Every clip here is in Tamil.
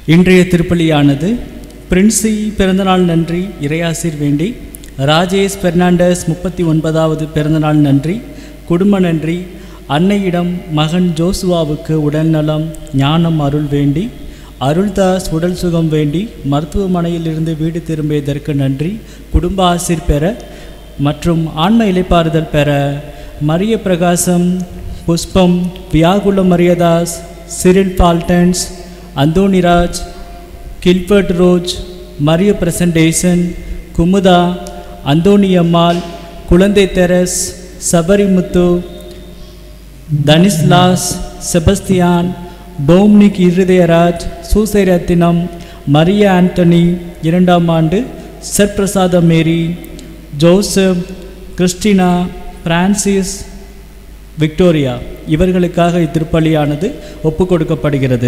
இன்றைய திருப்பலியானது பிரின்சி பிறந்தநாள் நன்றி இறையாசிர் வேண்டி ராஜேஷ் பெர்னாண்டஸ் முப்பத்தி ஒன்பதாவது பிறந்தநாள் நன்றி குடும்ப நன்றி அன்னையிடம் மகன் ஜோசுவாவுக்கு உடல்நலம் ஞானம் அருள் வேண்டி அருள்தாஸ் உடல் சுகம் வேண்டி மருத்துவமனையிலிருந்து வீடு திரும்பியதற்கு நன்றி குடும்ப ஆசிர் பெற மற்றும் ஆன்ம இலைப்பாறுதல் பெற மரிய பிரகாசம் புஷ்பம் வியாகுல மரியதாஸ் சிரில் பால்டன்ஸ் அந்தோனிராஜ் கில்பர்ட் ரோஜ் மரிய பிரசன்டேசன் குமுதா அந்தோணியம்மாள் குழந்தை தெரஸ் சபரிமுத்து தனிஸ்லாஸ் செபஸ்தியான் டோம்னிக் இருதயராஜ் சூசைரத்தினம் மரிய ஆண்டனி இரண்டாம் ஆண்டு சர்பிரசாத மேரி ஜோசப் கிறிஸ்டினா பிரான்சிஸ் விக்டோரியா இவர்களுக்காக இத்திருப்பலியானது ஒப்பு கொடுக்கப்படுகிறது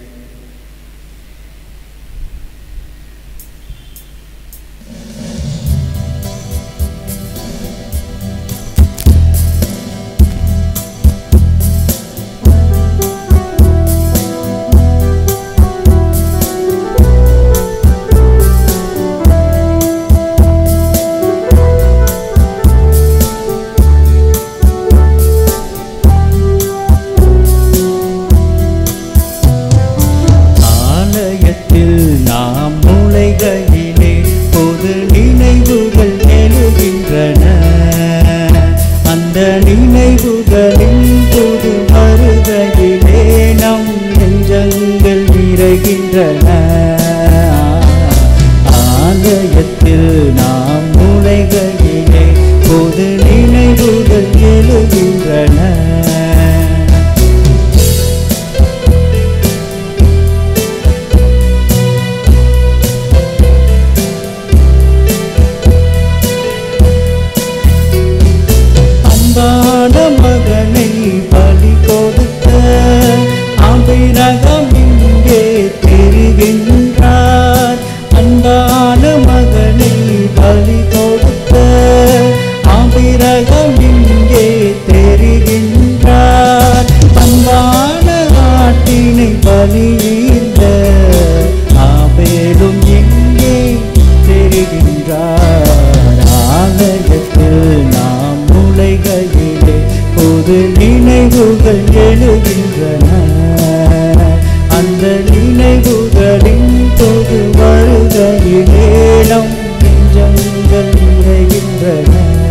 ஆலயத்தில் நாம் மூளைகளிலே பொது நினைவுகள் எழுகின்றன அந்த நினைவுகளின் புது வருகையிலே நம் நெஞ்சங்கள் நிறைகின்றன ஆலயத்தில் நாம் மூளைகளிலே பொது நினைவுகள் எழுகின்றன அன்பான மகனை பலி கொடுத்த அபிரகம் இங்கே தெரிகின்றார் அன்பான மகனை பலி கொடுத்த அபிரகம் இங்கே தெரிகின்றார் அன்பான ஆட்டினை பலியிட ஆபேலும் எங்கே தெரிகின்றார் ஆலயத்தில் நாம் முளைகளிலே புது நினைவுகள் எழுகின்றன அந்த நினைவுகளின் பொது வருகையிலே நம் நெஞ்சங்கள் நிறைகின்றன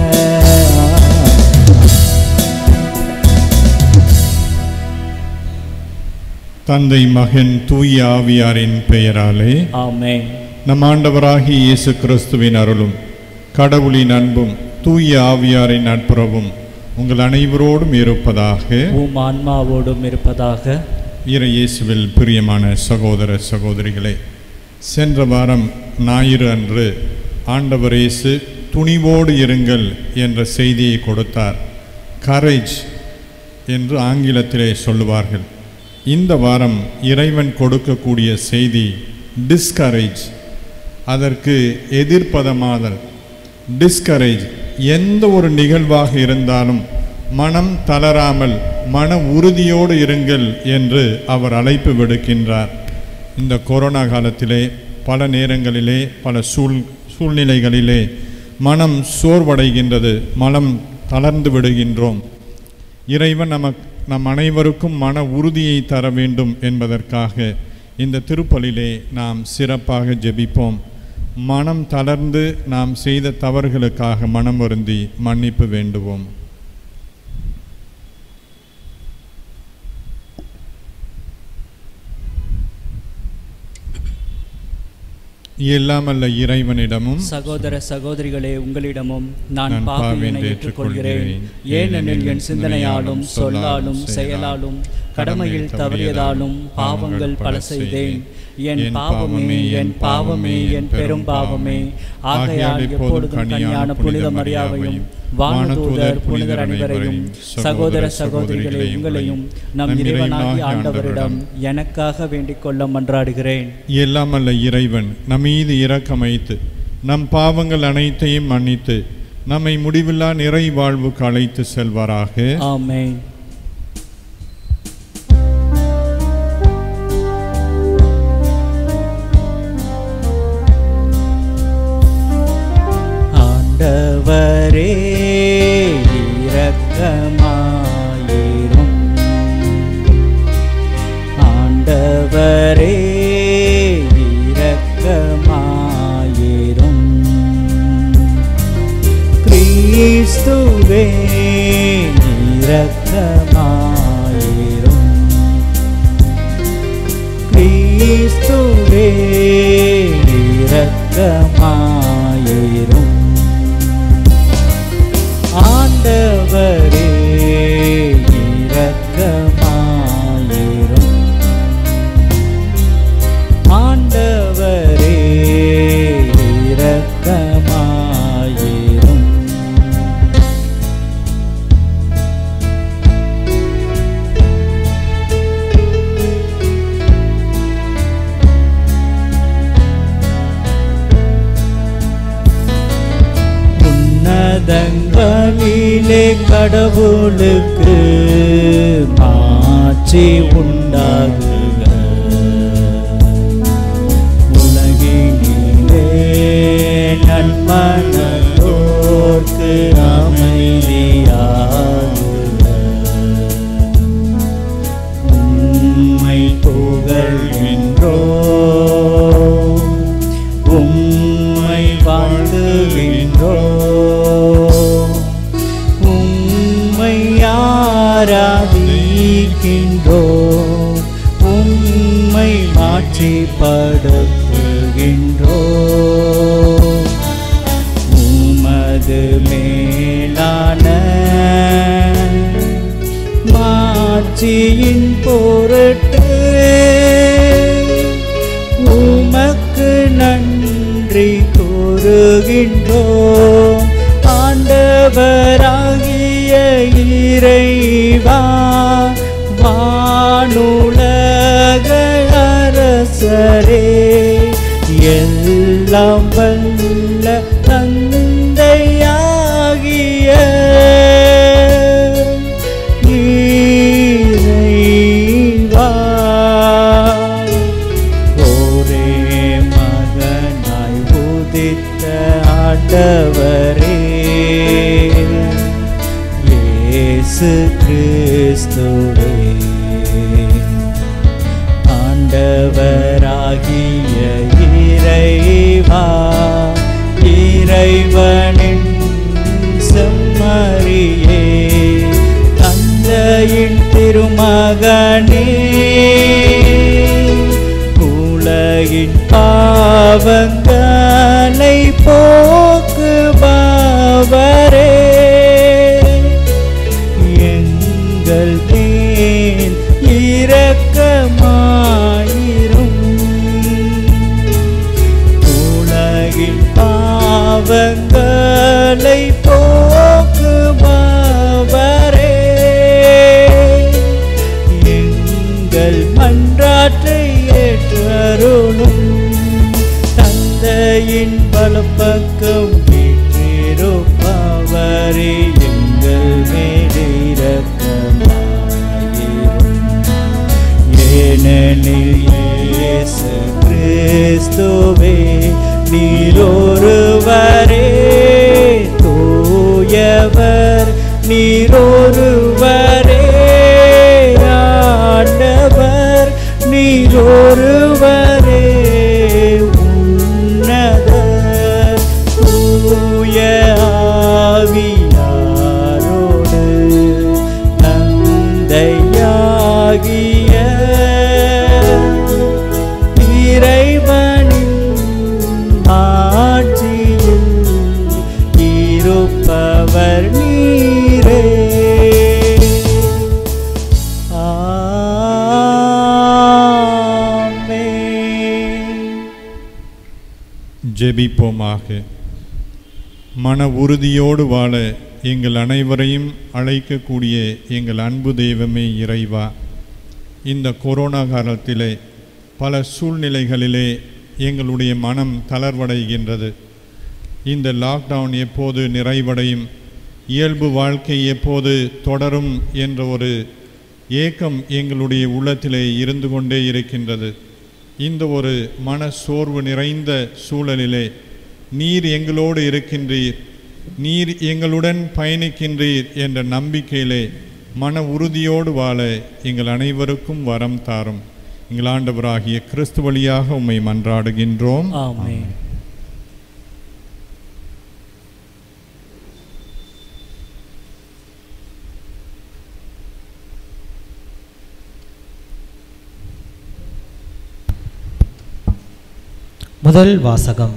தந்தை மகன் தூய ஆவியாரின் பெயராலே ஆமென் நம் ஆண்டவராகிய இயேசு கிறிஸ்துவின் அருளும் கடவுளின் அன்பும் தூய ஆவியாரின் நட்புறவும் உங்கள் அனைவரோடும் இருப்பதாக உம் ஆன்மாவோடும் இருப்பதாக இறை இயேசுவில் பிரியமான சகோதர சகோதரிகளே சென்ற வாரம் ஞாயிறு அன்று ஆண்டவர் இயேசு துணிவோடு இருங்கள் என்ற செய்தியை கொடுத்தார் கரேஜ் என்று ஆங்கிலத்திலே சொல்லுவார்கள் இந்த வாரம் இறைவன் கொடுக்கக்கூடிய செய்தி டிஸ்கரேஜ் அதற்கு எதிர்ப்பதமாதல் டிஸ்கரேஜ் எந்த ஒரு நிகழ்வாக இருந்தாலும் மனம் தளராமல் மன உறுதியோடு இருங்கள் என்று அவர் அழைப்பு விடுக்கின்றார் இந்த கொரோனா காலத்திலே பல நேரங்களிலே பல சூழ் சூழ்நிலைகளிலே மனம் சோர்வடைகின்றது மனம் தளர்ந்து விடுகின்றோம் இறைவன் நமக்கு நம் அனைவருக்கும் மன உறுதியை தர வேண்டும் என்பதற்காக இந்த திருப்பலிலே நாம் சிறப்பாக ஜெபிப்போம் மனம் தளர்ந்து நாம் செய்த தவறுகளுக்காக மனம் வருந்தி மன்னிப்பு வேண்டுவோம் எல்லாமல்ல இறைவனிடமும் சகோதர சகோதரிகளே உங்களிடமும் நான் நான் பாவியனை பாவியனை ஏற்றுக்கொள்கிறேன் ஏற்றுக்கொள்கிறேன். ஏனெனில் என் சிந்தனையாலும் சொல்லாலும் செயலாலும் கடமையில் தவறியதாலும் பாவங்கள் பல செய்தேன் என் பாவமே என் பாவமே என் பெரும் பாவமே ஆகையால் எப்பொழுதும் கன்னியான புனித மரியாவையும் வானதூதர் புனிதர் அனைவரையும் சகோதர சகோதரிகளே உங்களையும் நம் இறைவனாகிய ஆண்டவரிடம் எனக்காக வேண்டிக் கொள்ள மன்றாடுகிறேன் எல்லாமல்ல இறைவன் நம் மீது இரக்கம் வைத்து நம் பாவங்கள் அனைத்தையும் மன்னித்து நம்மை முடிவில்லா நிறை வாழ்வுக்கு அழைத்து செல்வாராக ஆமென் ஆண்டவரே இரக்கமாயிரும் ஆண்டவரே இரக்கமாயிரும் கிறிஸ்துவே இரக்கமாயிரும் கிறிஸ்துவே இரக்கமாயிரும் ஆண்டவரே இரக்கமாயிரும் ஆண்டவரே இரக்கமாயிரும் உன்னதங்களிலே கடவுளுக்கு மாட்சி உண்டாகுக உலகினிலே நன்மனோர்க்கு அமைதியாகுக உம்மை புகழ்கின்றோ உம்மை வாழ்த்துகின்றோ உம்மை ஆராதிக்கின்றோ உம்மை மாற்றிப்படுத்துகின்றோ உமது மேலான மாட்சியின் பொருட்டு உமக்கு நன்றி கூறுகின்றோம் ஆண்டவராகிய இறைவா வானுலக அரசரே எல்லாம் வல்ல தந்தையாகிய இறைவா ஒரே மகனாய் உதித்த ஆண்டவரே இயேசு கிறிஸ்துவே ஆண்டவராகிய இறைவா இறைவனின் செம்மறியே தந்தையின் திருமகனே உலகின் பாவங்களை போக்குபவரே எங்கள் மேல் இரக்கமாயிரும் உலகின் பாவங்களை போக்குபவரே எங்கள் மன்றாற்றை ஏற்றருளும் தந்தையின் பலப்பக்கம் வீற்றிருப்பவரே எங்கள் மேலிரக்கமாயிரும் ஏனெனில் இயேசு கிறிஸ்துவே நீரொருவரே தூயவர் நீரொருவரே ஆண்டவர் நீரொருவரே உன்னத தூய ஆவியாரோடு தந்தையாகிய இறைவனின் ஆட்சியில் இருப்பவர் நீரே ஆமென் ஜெபிப்போமாக மன உறுதியோடு வாழ எங்கள் அனைவரையும் அழைக்கக்கூடிய எங்கள் அன்பு தெய்வமே இறைவா இந்த கொரோனா காலத்திலே பல சூழ்நிலைகளிலே எங்களுடைய மனம் தளர்வடைகின்றது இந்த லாக்டவுன் எப்போது நிறைவடையும் இயல்பு வாழ்க்கை எப்போது தொடரும் என்ற ஒரு ஏக்கம் எங்களுடைய உள்ளத்திலே இருந்து கொண்டே இருக்கின்றது இந்த ஒரு மன சோர்வு நிறைந்த சூழலிலே நீர் எங்களோடு இருக்கின்றீர் நீர் எங்களுடன் பயணிக்கின்றீர் என்ற நம்பிக்கையிலே மன உறுதியோடு வாழ எங்கள் அனைவருக்கும் வரம் தாரும் எங்கள் ஆண்டவராகிய கிறிஸ்து வழியாக உம்மை மன்றாடுகின்றோம் ஆமென் முதல் வாசகம்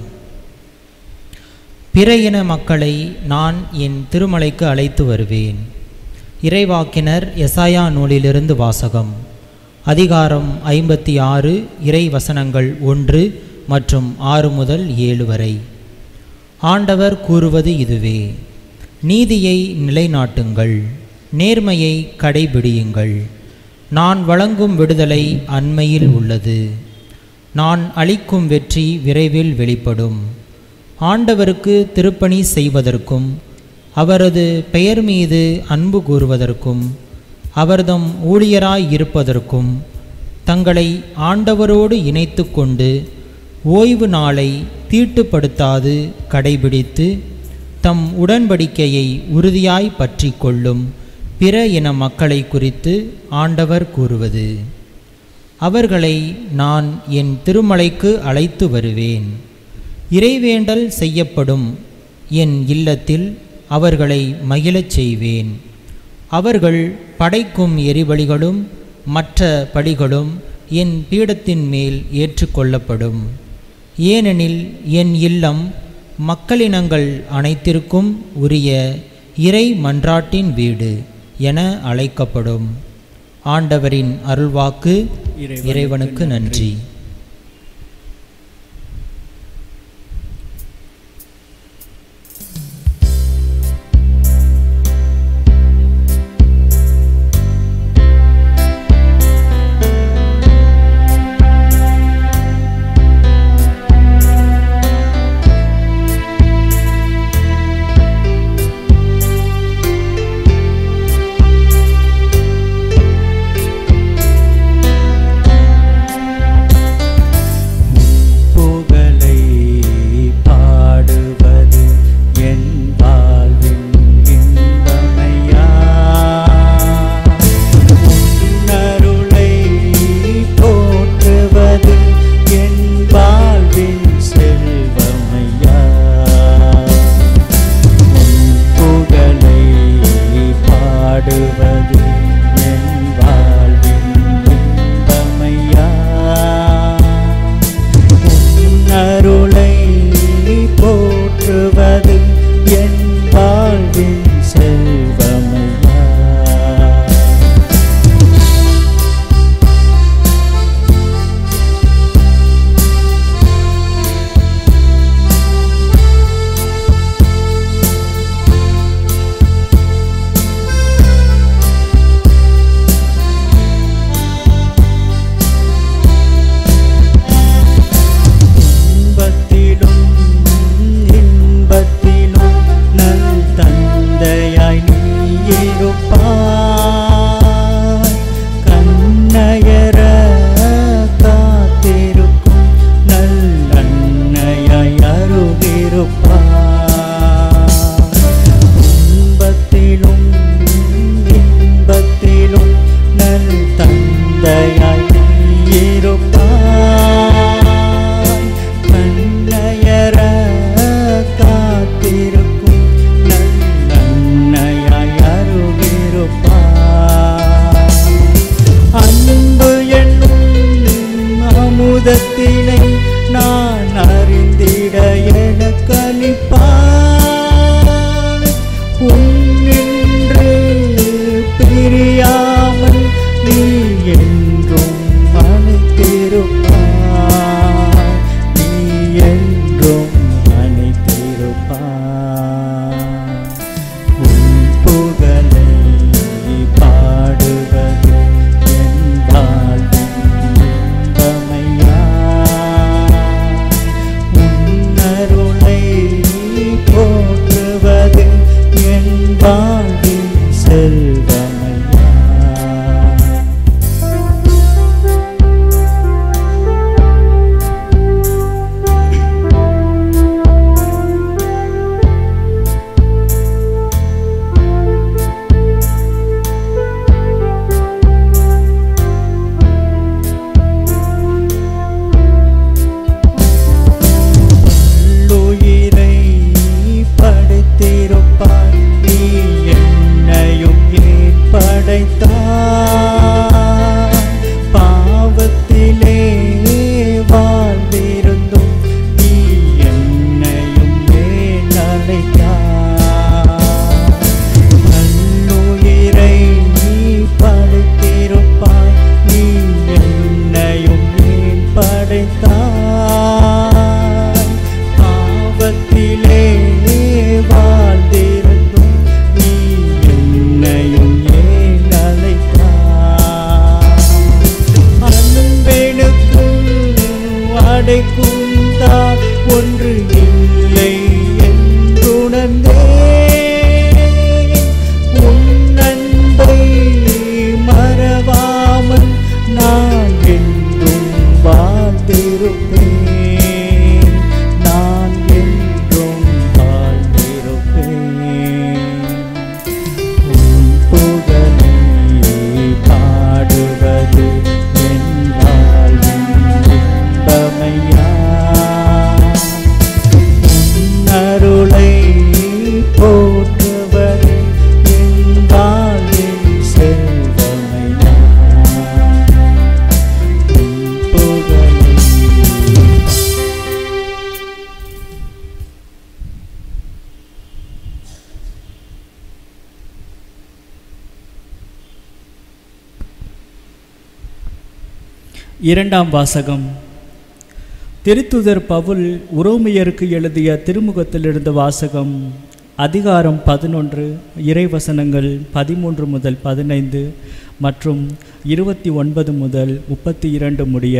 பிற இன மக்களை நான் என் திருமலைக்கு அழைத்து வருவேன் இறைவாக்கினர் எசாயா நூலிலிருந்து வாசகம் அதிகாரம் ஐம்பத்தி ஆறு இறை வசனங்கள் ஒன்று மற்றும் ஆறு முதல் ஏழு வரை ஆண்டவர் கூறுவது இதுவே நீதியை நிலைநாட்டுங்கள் நேர்மையை கடைபிடியுங்கள் நான் வழங்கும் விடுதலை அண்மையில் உள்ளது நான் அளிக்கும் வெற்றி விரைவில் வெளிப்படும் ஆண்டவருக்கு திருப்பணி செய்வதற்கும் அவரது பெயர் மீது அன்பு கூறுவதற்கும் அவர்தம் ஊழியராய் இருப்பதற்கும் தங்களை ஆண்டவரோடு இணைத்து கொண்டு ஓய்வு நாளை தீட்டுப்படுத்தாது கடைபிடித்து தம் உடன்படிக்கையை உறுதியாய் பற்றி கொள்ளும் பிற இன மக்களை குறித்து ஆண்டவர் கூறுவது அவர்களை நான் என் திருமலைக்கு அழைத்து வருவேன் இறைவேண்டல் செய்யப்படும் என் இல்லத்தில் அவர்களை மகிழச் செய்வேன் அவர்கள் படைக்கும் எரிபலிகளும் மற்ற பலிகளும் என் பீடத்தின் மேல் ஏற்றுக்கொள்ளப்படும் ஏனெனில் என் இல்லம் மக்களினங்கள் அனைத்திற்கும் உரிய இறை மன்றாட்டின் வீடு என அழைக்கப்படும் ஆண்டவரின் அருள்வாக்கு இறைவனுக்கு இறைவனுக்கு நன்றி ஆ இரண்டாம் வாசகம் திருத்துதர் பவுல் உரோமையருக்கு எழுதிய திருமுகத்திலிருந்து வாசகம் அதிகாரம் பதினொன்று இறைவசனங்கள் பதிமூன்று முதல் பதினைந்து மற்றும் இருபத்தி ஒன்பது முதல் முப்பத்தி இரண்டு முடிய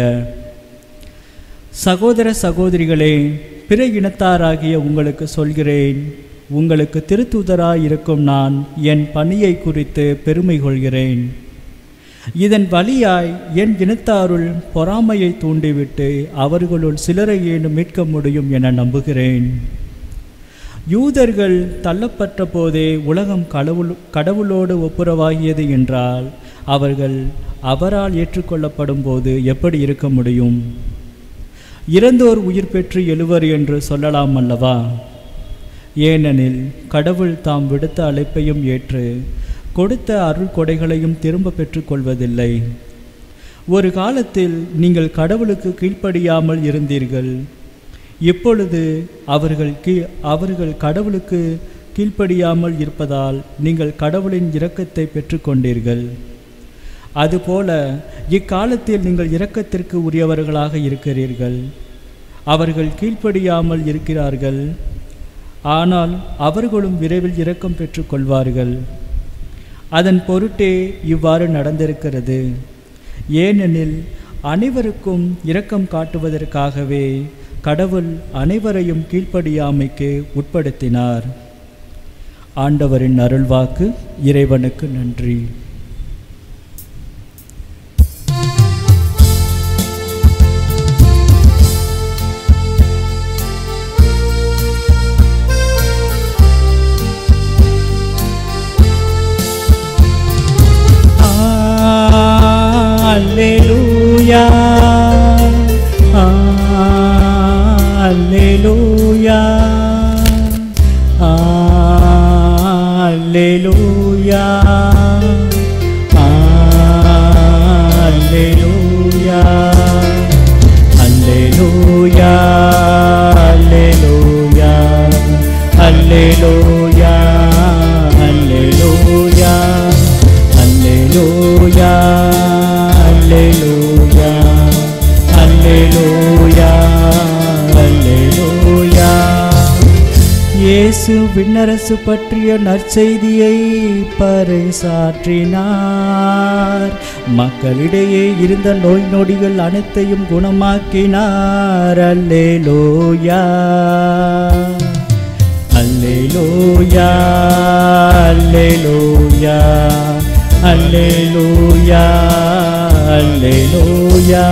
சகோதர சகோதரிகளே பிற இனத்தாராகிய உங்களுக்கு சொல்கிறேன் உங்களுக்கு திருத்துதராய் இருக்கும் நான் என் பணியை குறித்து பெருமை கொள்கிறேன் இதன் வழியாய் என் இனத்தாருள் பொறாமையை தூண்டிவிட்டு அவர்களுள் சிலரை ஏனும் மீட்க முடியும் என நம்புகிறேன் யூதர்கள் தள்ளப்பட்ட போதே உலகம் கடவுள் கடவுளோடு ஒப்புரவாகியது என்றால் அவர்கள் அவரால் ஏற்றுக்கொள்ளப்படும் போது எப்படி இருக்க முடியும் இறந்தோர் உயிர் பெற்று எழுவர் என்று சொல்லலாம் அல்லவா ஏனெனில் கடவுள் தாம் விடுத்த அழைப்பையும் ஏற்று கொடுத்த அருள் கொடைகளையும் திரும்ப பெற்றுக்கொள்வதில்லை ஒரு காலத்தில் நீங்கள் கடவுளுக்கு கீழ்ப்படியாமல் இருந்தீர்கள் இப்பொழுது அவர்கள் கீ அவர்கள் கடவுளுக்கு கீழ்ப்படியாமல் இருப்பதால் நீங்கள் கடவுளின் இரக்கத்தை பெற்றுக்கொண்டீர்கள் அதுபோல இக்காலத்தில் நீங்கள் இரக்கத்திற்கு உரியவர்களாக இருக்கிறீர்கள் அவர்கள் கீழ்ப்படியாமல் இருக்கிறார்கள் ஆனால் அவர்களும் விரைவில் இரக்கம் பெற்றுக்கொள்வார்கள் அதன் பொருட்டே இவ்வாறு நடந்திருக்கிறது ஏனெனில் அனைவருக்கும் இரக்கம் காட்டுவதற்காகவே கடவுள் அனைவரையும் கீழ்ப்படியாமைக்கு உட்படுத்தினார் ஆண்டவரின் அருள்வாக்கு இறைவனுக்கு நன்றி Alleluia. Alleluia. Alleluia. Alleluia. Alleluia. Alleluia. Alleluia. Alleluia. Alleluia. Alleluia. Alleluia. Alleluia. இயேசு விண்ணரசு பற்றிய நற்செய்தியை பறைசாற்றினார் மக்களிடையே இருந்த நோய் நொடிகள் அனைத்தையும் குணமாக்கினார் அல்லேலூயா அல்லேலூயா அல்லேலூயா அல்லேலூயா அல்லேலூயா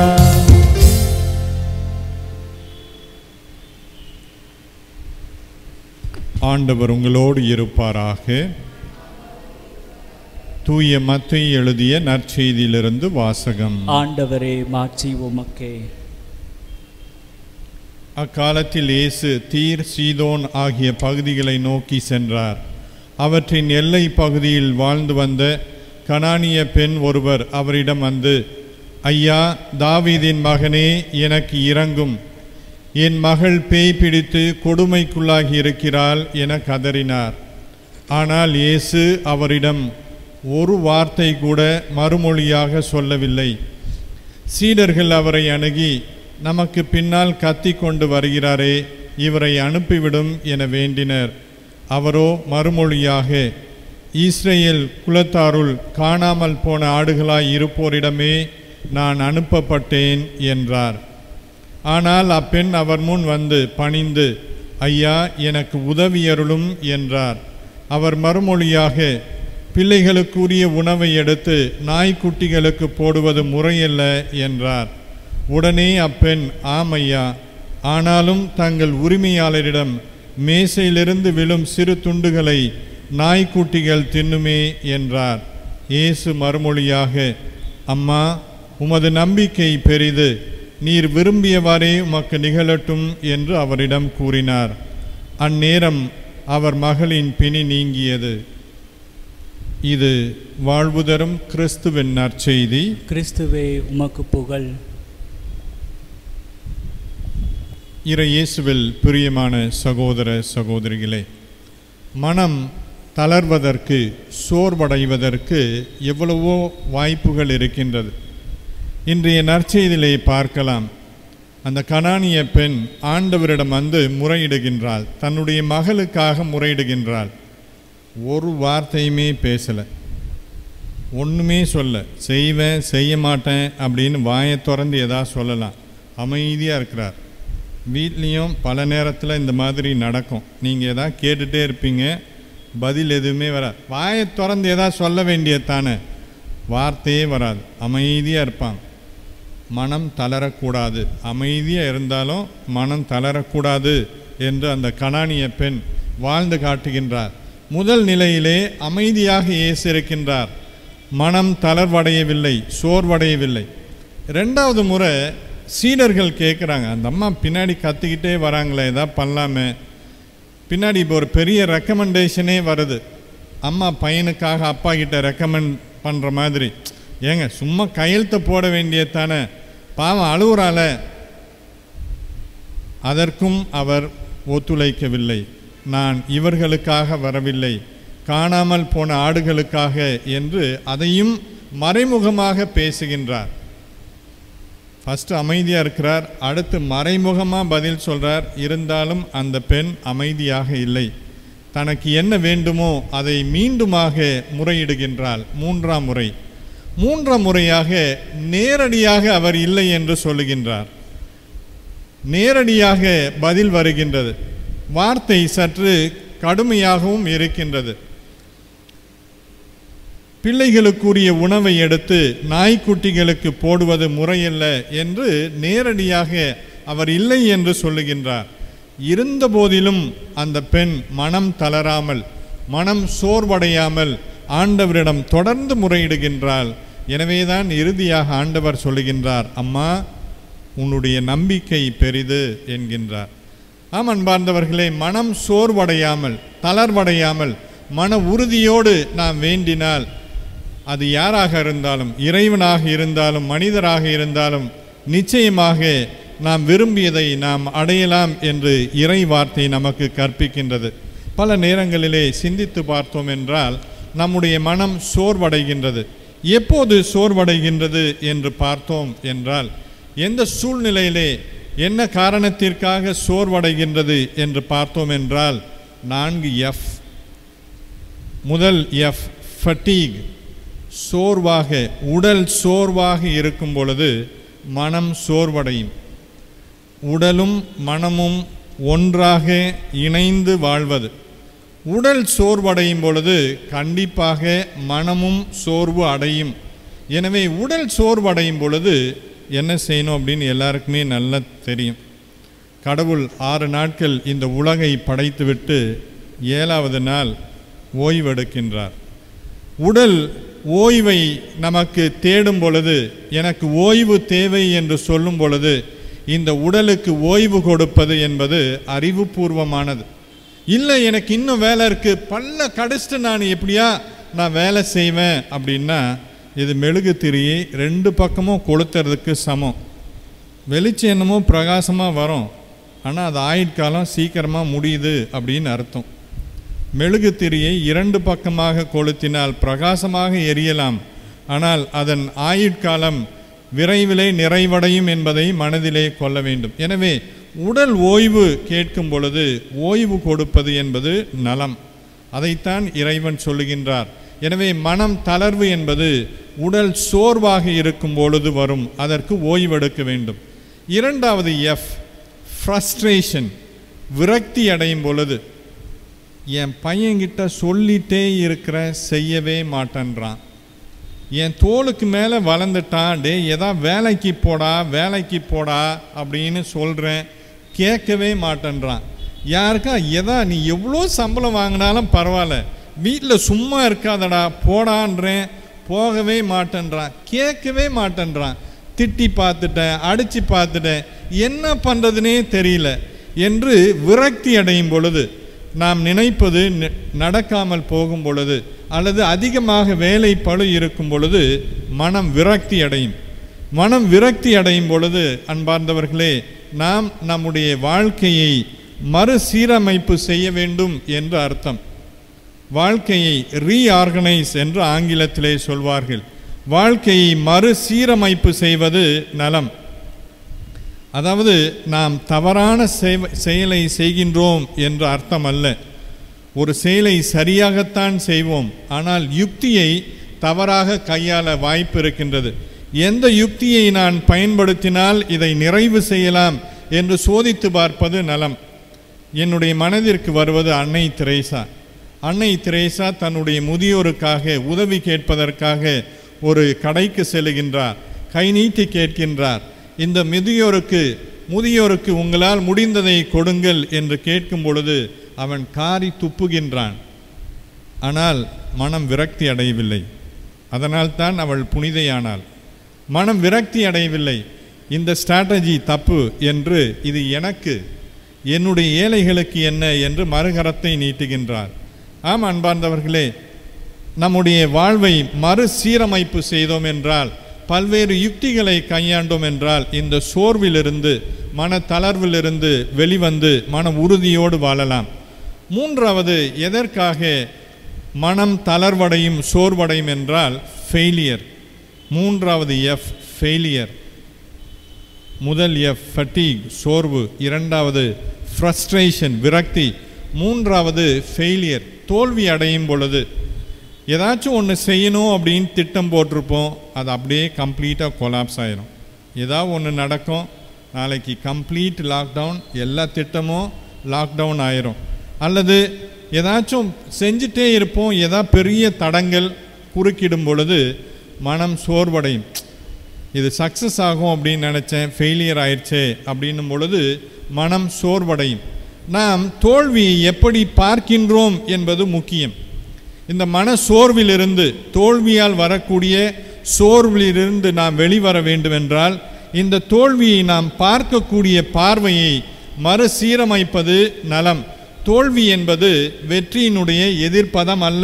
ஆண்டவர் உங்களோடு இருப்பாராக தூய மத்தை எழுதிய நற்செய்தியிலிருந்து வாசகம் ஆண்டவரே மாட்சி உமக்கே அக்காலத்தில் இயேசு தீர் சீதோன் ஆகிய பகுதிகளை நோக்கி சென்றார் அவற்றின் எல்லை பகுதியில் வாழ்ந்து வந்த கனானிய பெண் ஒருவர் அவரிடம் வந்து ஐயா தாவீதின் மகனே எனக்கு இறங்கும் என் மகள் பேய் பிடித்து கொடுமைக்குள்ளாகி இருக்கிறாள் என கதறினார் ஆனால் இயேசு அவரிடம் ஒரு வார்த்தை கூட மறுமொழியாக சொல்லவில்லை சீடர்கள் அவரை அணுகி நமக்கு பின்னால் கத்தி கொண்டு வருகிறாரே இவரை அனுப்பிவிடும் என வேண்டினர் அவரோ மறுமொழியாக இஸ்ரேல் குலத்தாருள் காணாமல் போன ஆடுகளாய் இருப்போரிடமே நான் அனுப்பப்பட்டேன் என்றார் ஆனால் அப்பெண் அவர் முன் வந்து பணிந்து ஐயா எனக்கு உதவியருளும் என்றார் அவர் மறுமொழியாக பிள்ளைகளுக்குரிய உணவை எடுத்து நாய்க்குட்டிகளுக்கு போடுவது முறையல்ல என்றார் உடனே அப்பெண் ஆம் ஐயா ஆனாலும் தங்கள் உரிமையாளரிடம் மேசையிலிருந்து விழும் சிறு துண்டுகளை நாய்க்குட்டிகள் தின்னுமே என்றார் இயேசு மறுமொழியாக அம்மா உமது நம்பிக்கை பெரிது நீர் விரும்பியவாறே உமக்கு நிகழட்டும் என்று அவரிடம் கூறினார் அந்நேரம் அவர் மகளின் பிணி நீங்கியது இது வாழ்வு தரும் கிறிஸ்துவின் நற்செய்தி கிறிஸ்துவே உமக்கு புகழ் இறை இயேசுவில் பிரியமான சகோதர சகோதரிகளே மனம் தளர்வதற்கு சோர்வடைவதற்கு எவ்வளவோ வாய்ப்புகள் இருக்கின்றது இன்றைய நற்செய்தியிலே பார்க்கலாம் அந்த கனானிய பெண் ஆண்டவரிடம் வந்து முறையிடுகின்றாள் தன்னுடைய மகளுக்காக முறையிடுகின்றாள் ஒரு வார்த்தையுமே பேசலை ஒன்றுமே சொல்ல செய்வேன் செய்ய மாட்டேன் அப்படின்னு வாயை திறந்து எதாவது சொல்லலாம் அமைதியாக இருக்கிறார் வீட்லேயும் பல நேரத்தில் இந்த மாதிரி நடக்கும் நீங்கள் எதாவது கேட்டுகிட்டே இருப்பீங்க பதில் எதுவுமே வராது வாயை திறந்து எதாவது சொல்ல வேண்டியது தானே வார்த்தையே வராது அமைதியாக இருப்பாங்க மனம் தளரக்கூடாது அமைதியாக இருந்தாலும் மனம் தளரக்கூடாது என்று அந்த கனானிய பெண் வாழ்ந்து காட்டுகின்றார் முதல் நிலையிலே அமைதியாக இயேசு இருக்கின்றார் மனம் தளர்வடையவில்லை சோர்வடையவில்லை ரெண்டாவது முறை சீடர்கள் கேட்குறாங்க அந்த அம்மா பின்னாடி கத்திக்கிட்டே வராங்களே ஏதாவது பண்ணலாமே பின்னாடி இப்போ ஒரு பெரிய ரெக்கமெண்டேஷனே வருது அம்மா பையனுக்காக அப்பா கிட்ட ரெக்கமெண்ட் பண்ணுற மாதிரி ஏங்க சும்மா கையெழுத்து போட வேண்டியது தானே பாவம் அழுவுறால அதற்கும் அவர் ஒத்துழைக்கவில்லை நான் இவர்களுக்காக வரவில்லை காணாமல் போன ஆடுகளுக்காக என்று அதையும் மறைமுகமாக பேசுகின்றார் ஃபஸ்ட்டு அமைதியாக இருக்கிறார் அடுத்து மறைமுகமாக பதில் சொல்கிறார் இருந்தாலும் அந்த பெண் அமைதியாக இல்லை தனக்கு என்ன வேண்டுமோ அதை மீண்டுமாக முறையிடுகின்றாள் மூன்றாம் முறை மூன்றாம் முறையாக நேரடியாக அவர் இல்லை என்று சொல்லுகின்றார் நேரடியாக பதில் வருகின்றது வார்த்தை சற்று கடுமையாகவும் இருக்கின்றது பிள்ளைகளுக்குரிய உணவை எடுத்து நாய்க்குட்டிகளுக்கு போடுவது முறையல்ல என்று நேரடியாக அவர் இல்லை என்று சொல்லுகின்றார் இருந்தபோதிலும் அந்த பெண் மனம் தளராமல் மனம் சோர்வடையாமல் ஆண்டவரிடம் தொடர்ந்து முறையிடுகின்றாள் எனவேதான் இறுதியாக ஆண்டவர் சொல்லுகின்றார் அம்மா உன்னுடைய நம்பிக்கை பெரிது என்கின்றார் ஆம் அன்பார்ந்தவர்களே மனம் சோர்வடையாமல் தளர்வடையாமல் மன உறுதியோடு நாம் வேண்டினால் அது யாராக இருந்தாலும் இறைவனாக இருந்தாலும் மனிதராக இருந்தாலும் நிச்சயமாக நாம் விரும்பியதை நாம் அடையலாம் என்று இறை வார்த்தை நமக்கு கற்பிக்கின்றது பல நேரங்களிலே சிந்தித்து பார்த்தோம் என்றால் நம்முடைய மனம் சோர்வடைகின்றது எப்போது சோர்வடைகின்றது என்று பார்த்தோம் என்றால் எந்த சூழ்நிலையிலே என்ன காரணத்திற்காக சோர்வடைகின்றது என்று பார்த்தோம் என்றால் நான்கு எஃப் முதல் எஃப் ஃபட்டீக் சோர்வாக உடல் சோர்வாக இருக்கும் பொழுது மனம் சோர்வடையும் உடலும் மனமும் ஒன்றாக இணைந்து வாழ்வது உடல் சோர்வடையும் பொழுது கண்டிப்பாக மனமும் சோர்வு அடையும் எனவே உடல் சோர்வடையும் பொழுது என்ன செய்யணும் அப்படின்னு எல்லாருக்குமே நல்லா தெரியும் கடவுள் ஆறு நாட்கள் இந்த உலகை படைத்துவிட்டு ஏழாவது நாள் ஓய்வெடுக்கின்றார் உடல் ஓய்வை நமக்கு தேடும் பொழுது எனக்கு ஓய்வு தேவை என்று சொல்லும் பொழுது இந்த உடலுக்கு ஓய்வு கொடுப்பது என்பது அறிவுபூர்வமானது இல்லை எனக்கு இன்னும் வேலை இருக்கு பல்ல கடிச்சிட்டு நான் எப்படியா நான் வேலை செய்வேன் அப்படின்னா இது மெழுகு திரியை ரெண்டு பக்கமும் கொளுத்துறதுக்கு சமம் வெளிச்சம் என்னமோ பிரகாசமாக வரும் ஆனால் அது ஆயுட்காலம் சீக்கிரமாக முடியுது அப்படின்னு அர்த்தம் மெழுகு திரியை இரண்டு பக்கமாக கொளுத்தினால் பிரகாசமாக எரியலாம் ஆனால் அதன் ஆயுட்காலம் விரைவிலே நிறைவடையும் என்பதை மனதிலே கொள்ள வேண்டும் எனவே உடல் ஓய்வு கேட்கும் பொழுது ஓய்வு கொடுப்பது என்பது நலம் அதைத்தான் இறைவன் சொல்லுகின்றார் எனவே மனம் தளர்வு என்பது உடல் சோர்வாக இருக்கும் பொழுது வரும் அதற்கு ஓய்வெடுக்க வேண்டும் இரண்டாவது எஃப் ஃப்ரஸ்ட்ரேஷன் விரக்தி அடையும் பொழுது என் பையன்கிட்ட சொல்லிட்டே இருக்கிற செய்யவே மாட்டேன்றான் என் தோளுக்கு மேலே வளர்ந்துட்டான் டே எதா வேலைக்கு போடா வேலைக்கு போடா அப்படின்னு சொல்கிறேன் கேட்கவே மாட்டேன்றான் யாருக்கா எதா நீ எவ்வளோ சம்பளம் வாங்கினாலும் பரவாயில்ல வீட்டில் சும்மா இருக்காதடா போடான்றேன் போகவே மாட்டேன்றான் கேட்கவே மாட்டேன்றான் திட்டி பார்த்துட்டேன் அடித்து பார்த்துட்டேன் என்ன பண்ணுறதுனே தெரியல என்று விரக்தி அடையும் பொழுது நாம் நினைப்பது ந- நடக்காமல் போகும் பொழுது அல்லது அதிகமாக வேலை பளு இருக்கும் பொழுது மனம் விரக்தி அடையும் மனம் விரக்தி அடையும் பொழுது அன்பார்ந்தவர்களே நாம் நம்முடைய வாழ்க்கையை மறுசீரமைப்பு செய்ய வேண்டும் என்று அர்த்தம் வாழ்க்கையை ரீஆர்கனைஸ் என்று ஆங்கிலத்திலே சொல்வார்கள் வாழ்க்கையை மறுசீரமைப்பு செய்வது நலம் அதாவது நாம் தவறான செய்- செயலை செய்கின்றோம் என்ற அர்த்தம் அல்ல ஒரு செயலை சரியாகத்தான் செய்வோம் ஆனால் யுக்தியை தவறாக கையாள வாய்ப்பு இருக்கின்றது எந்த யுக்தியை நான் பயன்படுத்தினால் இதை நிறைவு செய்யலாம் என்று சோதித்து பார்ப்பது நலம் என்னுடைய மனதிற்கு வருவது அன்னை திரேசா அன்னை திரேசா தன்னுடைய முதியோருக்காக உதவி கேட்பதற்காக ஒரு கடைக்கு செல்கின்றார் கை நீட்டி கேட்கின்றார் இந்த முதியோருக்கு முதியோருக்கு உங்களால் முடிந்ததை கொடுங்கள் என்று கேட்கும் பொழுது அவன் காரி துப்புகின்றான் ஆனால் மனம் விரக்தி அடையவில்லை அதனால்தான் அவள் புனிதையானாள் மனம் விரக்தி அடையவில்லை இந்த ஸ்ட்ராட்டஜி தப்பு என்று இது எனக்கு என்னுடைய ஏழைகளுக்கு என்ன என்று மறுகரத்தை நீட்டுகின்றார் ஆம் அன்பார்ந்தவர்களே நம்முடைய வாழ்வை மறுசீரமைப்பு செய்தோம் என்றால் பல்வேறு யுக்திகளை கையாண்டோம் என்றால் இந்த சோர்விலிருந்து மன தளர்விலிருந்து வெளிவந்து மன உறுதியோடு வாழலாம் மூன்றாவது எதற்காக மனம் தளர்வடையும் சோர்வடையும் என்றால் ஃபெயிலியர் மூன்றாவது எஃப் ஃபெயிலியர் முதல் எஃப் ஃபட்டீக் சோர்வு இரண்டாவது ஃப்ரஸ்ட்ரேஷன் விரக்தி மூன்றாவது ஃபெயிலியர் தோல்வி அடையும் பொழுது ஏதாச்சும் ஒன்று செய்யணும் அப்படின்னு திட்டம் போட்டிருப்போம் அது அப்படியே கம்ப்ளீட்டாக கொலாப்ஸ் ஆயிரும் ஏதாவது ஒன்று நடக்கும் நாளைக்கு கம்ப்ளீட் லாக்டவுன் எல்லா திட்டமும் லாக்டவுன் ஆயிரும் அல்லது ஏதாச்சும் செஞ்சுட்டே இருப்போம் ஏதா பெரிய தடங்கள் குறுக்கிடும் பொழுது மனம் சோர்வடையும் இது சக்ஸஸ் ஆகும் அப்படின்னு நினச்சேன் ஃபெயிலியர் ஆயிடுச்சே அப்படின்னும் பொழுது மனம் சோர்வடையும் நாம் தோல்வியை எப்படி பார்க்கின்றோம் என்பது முக்கியம் இந்த மன சோர்விலிருந்து தோல்வியால் வரக்கூடிய சோர்விலிருந்து நாம் வெளிவர வேண்டுமென்றால் இந்த தோல்வியை நாம் பார்க்கக்கூடிய பார்வையை மறுசீரமைப்பது நலம் தோல்வி என்பது வெற்றியினுடைய எதிர்ப்பதம் அல்ல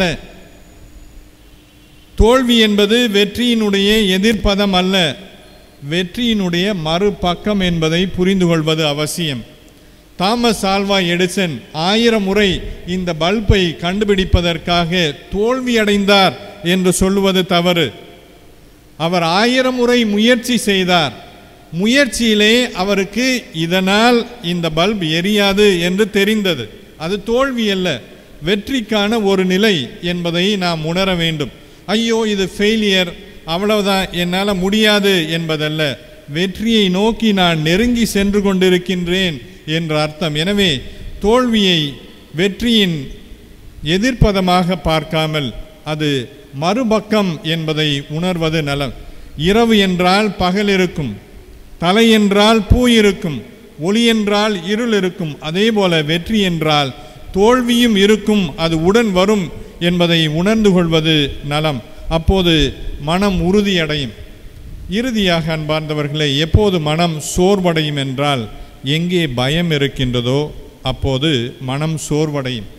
தோல்வி என்பது வெற்றியினுடைய எதிர்ப்பதம் அல்ல வெற்றியினுடைய மறுபக்கம் என்பதை புரிந்து கொள்வது அவசியம் தாமஸ் ஆல்வா எடிசன் ஆயிரம் முறை இந்த பல்பை கண்டுபிடிப்பதற்காக தோல்வியடைந்தார் என்று சொல்லுவது தவறு அவர் ஆயிரம் முறை முயற்சி செய்தார் முயற்சியிலே அவருக்கு இதனால் இந்த பல்ப் எரியாது என்று தெரிந்தது அது தோல்வி அல்ல வெற்றிக்கான ஒரு நிலை என்பதை நாம் உணர வேண்டும் ஐயோ இது ஃபெயிலியர் அவ்வளவுதான் என்னால் முடியாது என்பதல்ல வெற்றியை நோக்கி நான் நெருங்கி சென்று கொண்டிருக்கின்றேன் என்ற அர்த்தம் எனவே தோல்வியை வெற்றியின் எதிர்ப்பதமாக பார்க்காமல் அது மறுபக்கம் என்பதை உணர்வது நலம் இரவு என்றால் பகல் இருக்கும் தலை என்றால் பூ இருக்கும் ஒளி என்றால் இருள் இருக்கும் அதே போல வெற்றி என்றால் தோல்வியும் இருக்கும் அது உடன் வரும் என்பதை உணர்ந்து கொள்வது நலம் அப்போது மனம் உறுதியடையும் இறுதியாக அன்பார்ந்தவர்களே எப்போது மனம் சோர்வடையும் என்றால் எங்கே பயம் இருக்கின்றதோ அப்போது மனம் சோர்வடையும்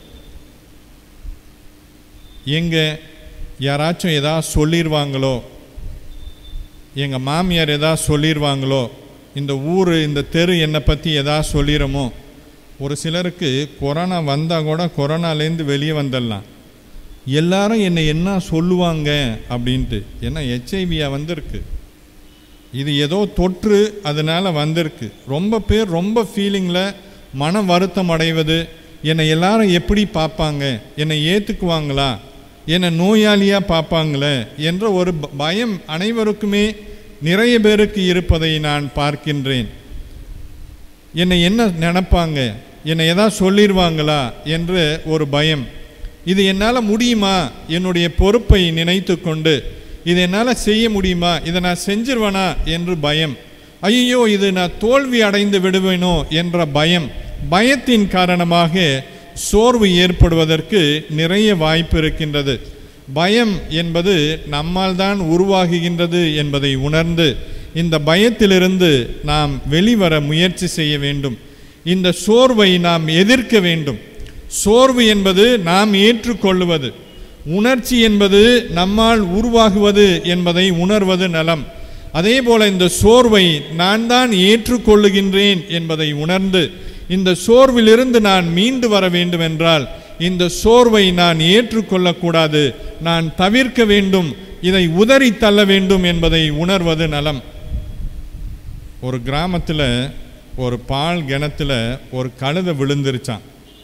எங்கே யாராச்சும் ஏதாவது சொல்லிடுவாங்களோ எங்கள் மாமியார் ஏதாவது சொல்லிடுவாங்களோ இந்த ஊர் இந்த தெரு என்னை பற்றி ஏதாவது சொல்லிடுமோ ஒரு சிலருக்கு கொரோனா வந்தால் கூட கொரோனாலேருந்து வெளியே வந்துடலாம் எல்லாரும் என்னை என்ன சொல்லுவாங்க அப்படின்ட்டு ஏன்னா ஹெச்ஐவியாக வந்திருக்கு இது ஏதோ தொற்று அதனால் வந்திருக்கு ரொம்ப பேர் ரொம்ப ஃபீலிங்கில் மன வருத்தம் அடைவது என்னை எல்லாரும் எப்படி பார்ப்பாங்க என்னை ஏற்றுக்குவாங்களா என்னை நோயாளியாக பார்ப்பாங்களே என்ற ஒரு ப- பயம் அனைவருக்குமே நிறைய பேருக்கு இருப்பதை நான் பார்க்கின்றேன் என்னை என்ன நினைப்பாங்க என்னை ஏதாவது சொல்லிடுவாங்களா என்ற ஒரு பயம் இது என்னால் முடியுமா என்னுடைய பொறுப்பை நினைத்து கொண்டு இது என்னால் செய்ய முடியுமா இதை நான் செஞ்சிருவேனா என்று பயம் ஐயோ இது நான் தோல்வி அடைந்து விடுவேனோ என்ற பயம் பயத்தின் காரணமாக சோர்வு ஏற்படுவதற்கு நிறைய வாய்ப்பு இருக்கின்றது பயம் என்பது நம்மால் தான் உருவாகுகின்றது என்பதை உணர்ந்து இந்த பயத்திலிருந்து நாம் வெளிவர முயற்சி செய்ய வேண்டும் இந்த சோர்வை நாம் எதிர்க்க வேண்டும் சோர்வு என்பது நாம் ஏற்றுக்கொள்ளுவது உணர்ச்சி என்பது நம்மால் உருவாகுவது என்பதை உணர்வது நலம் அதே போல இந்த சோர்வை நான் தான் ஏற்றுக்கொள்ளுகின்றேன் என்பதை உணர்ந்து இந்த சோர்விலிருந்து நான் மீண்டு வர வேண்டும் என்றால் இந்த சோர்வை நான் ஏற்றுக்கொள்ளக்கூடாது நான் தவிர்க்க வேண்டும் இதை உதறி தள்ள வேண்டும் என்பதை உணர்வது நலம் ஒரு கிராமத்தில் ஒரு பால் கிணத்துல ஒரு கழுதை விழுந்துருச்சான்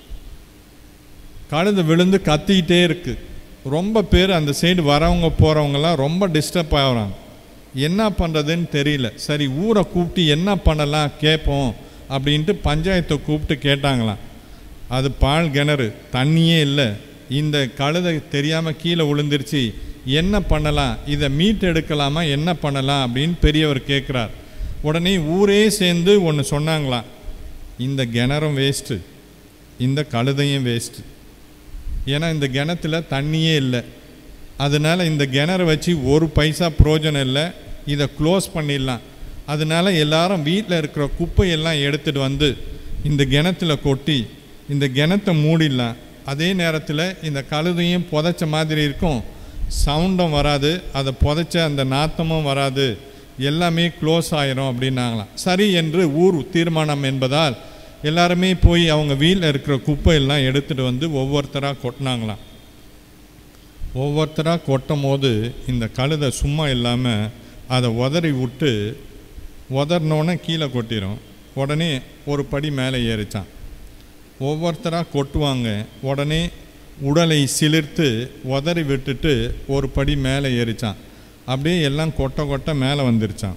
கழுதை விழுந்து கத்திக்கிட்டே இருக்கு ரொம்ப பேர் அந்த சைடு வரவங்க போகிறவங்கலாம் ரொம்ப டிஸ்டர்ப் ஆகுறாங்க என்ன பண்ணுறதுன்னு தெரியல சரி ஊரை கூப்பிட்டு என்ன பண்ணலாம் கேட்போம் அப்படின்ட்டு பஞ்சாயத்தை கூப்பிட்டு கேட்டாங்களாம் அது பால் கிணறு தண்ணியே இல்லை இந்த கழுதை தெரியாமல் கீழே விழுந்துருச்சு என்ன பண்ணலாம் இதை மீட் எடுக்கலாமா என்ன பண்ணலாம் அப்படின்னு பெரியவர் கேட்குறார் உடனே ஊரே சேர்ந்து ஒன்று சொன்னாங்களாம் இந்த கிணறும் வேஸ்ட்டு இந்த கழுதையும் வேஸ்ட்டு ஏன்னா இந்த கிணத்துல தண்ணியே இல்லை அதனால இந்த கிணறு வச்சு ஒரு பைசா பிரயோஜனம் இல்லை இதை க்ளோஸ் பண்ணிடலாம் அதனால எல்லாரும் வீட்டில் இருக்கிற குப்பையெல்லாம் எடுத்துகிட்டு வந்து இந்த கிணத்துல கொட்டி இந்த கிணத்தை மூடிடலாம் அதே நேரத்தில் இந்த கழுதையும் புதைச்ச மாதிரி இருக்கும் சவுண்டும் வராது அதை புதைச்ச அந்த நாத்தமும் வராது எல்லாமே க்ளோஸ் ஆயிரும் அப்படின்னாங்களாம் சரி என்று ஊர் தீர்மானம் என்பதால் எல்லாருமே போய் அவங்க வீட்டில் இருக்கிற குப்பையெல்லாம் எடுத்துகிட்டு வந்து ஒவ்வொருத்தராக கொட்டினாங்களாம் ஒவ்வொருத்தராக கொட்டும் போது இந்த கழுதை சும்மா இல்லாமல் அதை உதறி விட்டு உதறினோன்னே கீழே கொட்டிடும் உடனே ஒரு படி மேலே ஏறிச்சான் ஒவ்வொருத்தராக கொட்டுவாங்க உடனே உடலை சிலிர்த்து உதறி விட்டுட்டு ஒரு படி மேலே ஏறிச்சான் அப்படியே எல்லாம் கொட்ட கொட்ட மேலே வந்துருச்சான்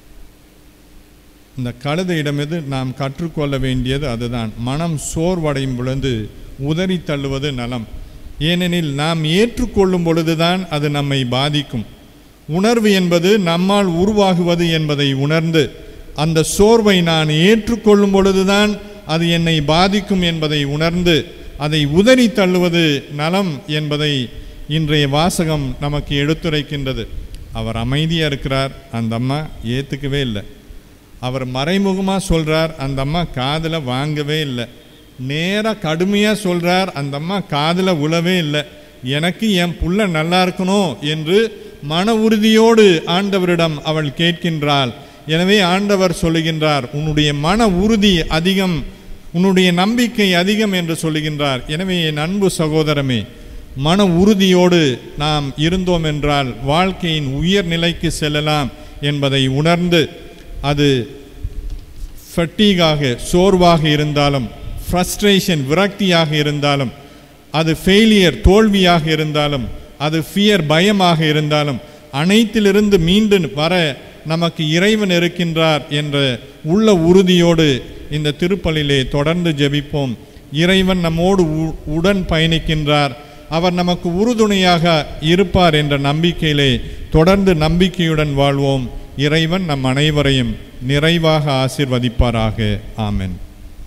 இந்த கழுதையிடமிருந்து நாம் கற்றுக்கொள்ள வேண்டியது அதுதான் மனம் சோர்வடையும் பொழுது உதறி தள்ளுவது நலம் ஏனெனில் நாம் ஏற்றுக்கொள்ளும் பொழுதுதான் அது நம்மை பாதிக்கும் உணர்வு என்பது நம்மால் உருவாகுவது என்பதை உணர்ந்து அந்த சோர்வை நான் ஏற்றுக்கொள்ளும் பொழுதுதான் அது என்னை பாதிக்கும் என்பதை உணர்ந்து அதை உதறி தள்ளுவது நலம் என்பதை இன்றைய வாசகம் நமக்கு எடுத்துரைக்கின்றது அவர் அமைதியாக இருக்கிறார் அந்த அம்மா ஏற்றுக்கவே இல்லை அவர் மறைமுகமாக சொல்கிறார் அந்த அம்மா காதில் வாங்கவே இல்லை நேராக கடுமையாக சொல்கிறார் அந்த அம்மா காதில் உழவே இல்லை எனக்கு என் புள்ள நல்லா இருக்கணும் என்று மன உறுதியோடு ஆண்டவரிடம் அவள் கேட்கின்றாள் எனவே ஆண்டவர் சொல்லுகின்றார் உன்னுடைய மன உறுதி அதிகம் உன்னுடைய நம்பிக்கை அதிகம் என்று சொல்லுகின்றார் எனவே என் அன்பு சகோதரமே மன உறுதியோடு நாம் இருந்தோம் என்றால் வாழ்க்கையின் உயர் நிலைக்கு செல்லலாம் என்பதை உணர்ந்து அது ஃபட்டீகாக சோர்வாக இருந்தாலும் ஃப்ரஸ்ட்ரேஷன் விரக்தியாக இருந்தாலும் அது ஃபெயிலியர் தோல்வியாக இருந்தாலும் அது ஃபியர் பயமாக இருந்தாலும் அனைத்திலிருந்து மீண்டு வர நமக்கு இறைவன் இருக்கின்றார் என்ற உள்ள உறுதியோடு இந்த திருப்பலிலே தொடர்ந்து ஜெபிப்போம் இறைவன் நம்மோடு உ- உடன் பயணிக்கின்றார் அவர் நமக்கு உறுதுணையாக இருப்பார் என்ற நம்பிக்கையிலே தொடர்ந்து நம்பிக்கையுடன் வாழ்வோம் இறைவன் நம் அனைவரையும் நிறைவாக ஆசிர்வதிப்பாராக ஆமென்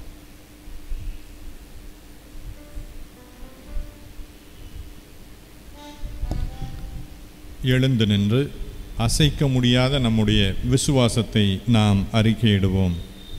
எழுந்து நின்று அசைக்க முடியாத நம்முடைய விசுவாசத்தை நாம் அறிக்கையிடுவோம்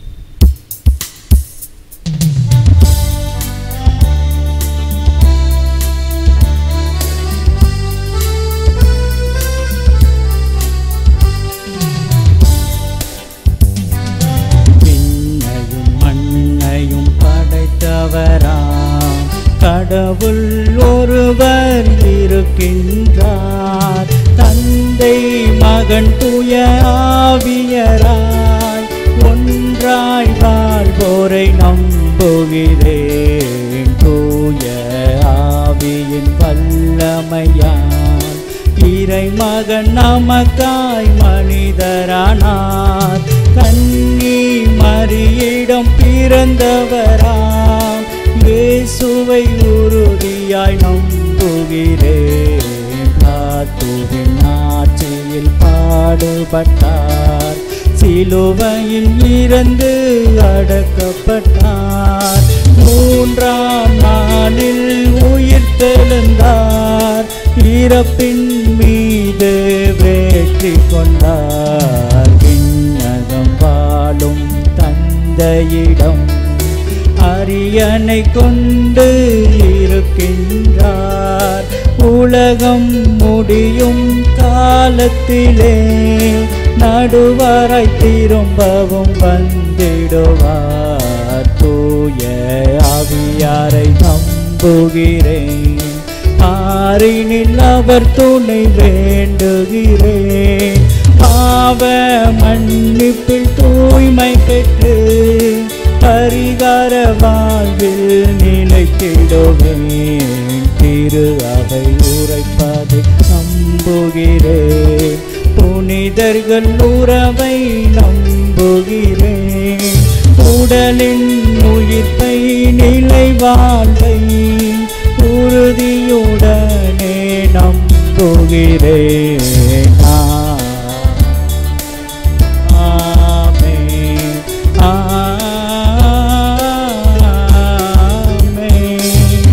விண்ணையும் மண்ணையும் படைத்தவராம் கடவுள் ஒருவர் இருக்கின்றார் தந்தை மகன் துய ஆவியராய் ஒன்றாய் வாழ்வோரை நம்புகிறேன் தூய ஆவியின் வல்லமையால் இறைமகன் நமக்காய் மனிதரானார் கன்னி மரியிடம் பிறந்தவராம் இயேசுவை உறுதியாய் நம்புகிறேன் காத்துவின் ஆட்சியில் பாடுபட்டார் சிலுவையில் இறந்து அடக்கப்பட்டார் மூன்றாம் நாளில் உயிர் தெழுந்தார் இறப்பின் மீது வெற்றி கொண்டார் விண்ணகம் வாழும் தந்தையிடம் அரியணை கொண்டு இருக்கின்றார் உலகம் முடியும் காலத்திலே நடுவராய் திரும்பவும் வந்திடுவார் தூய ஆவியாரை நம்புகிறேன் பாரினில் அவர் துணை வேண்டுகிறேன் பாவ மன்னிப்பில் தூய்மை பெற்று பரிகார வாழ்வில் நிலைத்திடுவேன் திரு அவை உரைப்பதை நம்புகிறேன் புனிதர்கள் உறவை நம்புகிறேன் உடலின் உயிர்ப்பை நிலை வாழ்வை உறுதியுடனே நம்புகிறேன் ஆமென். ஆமென்.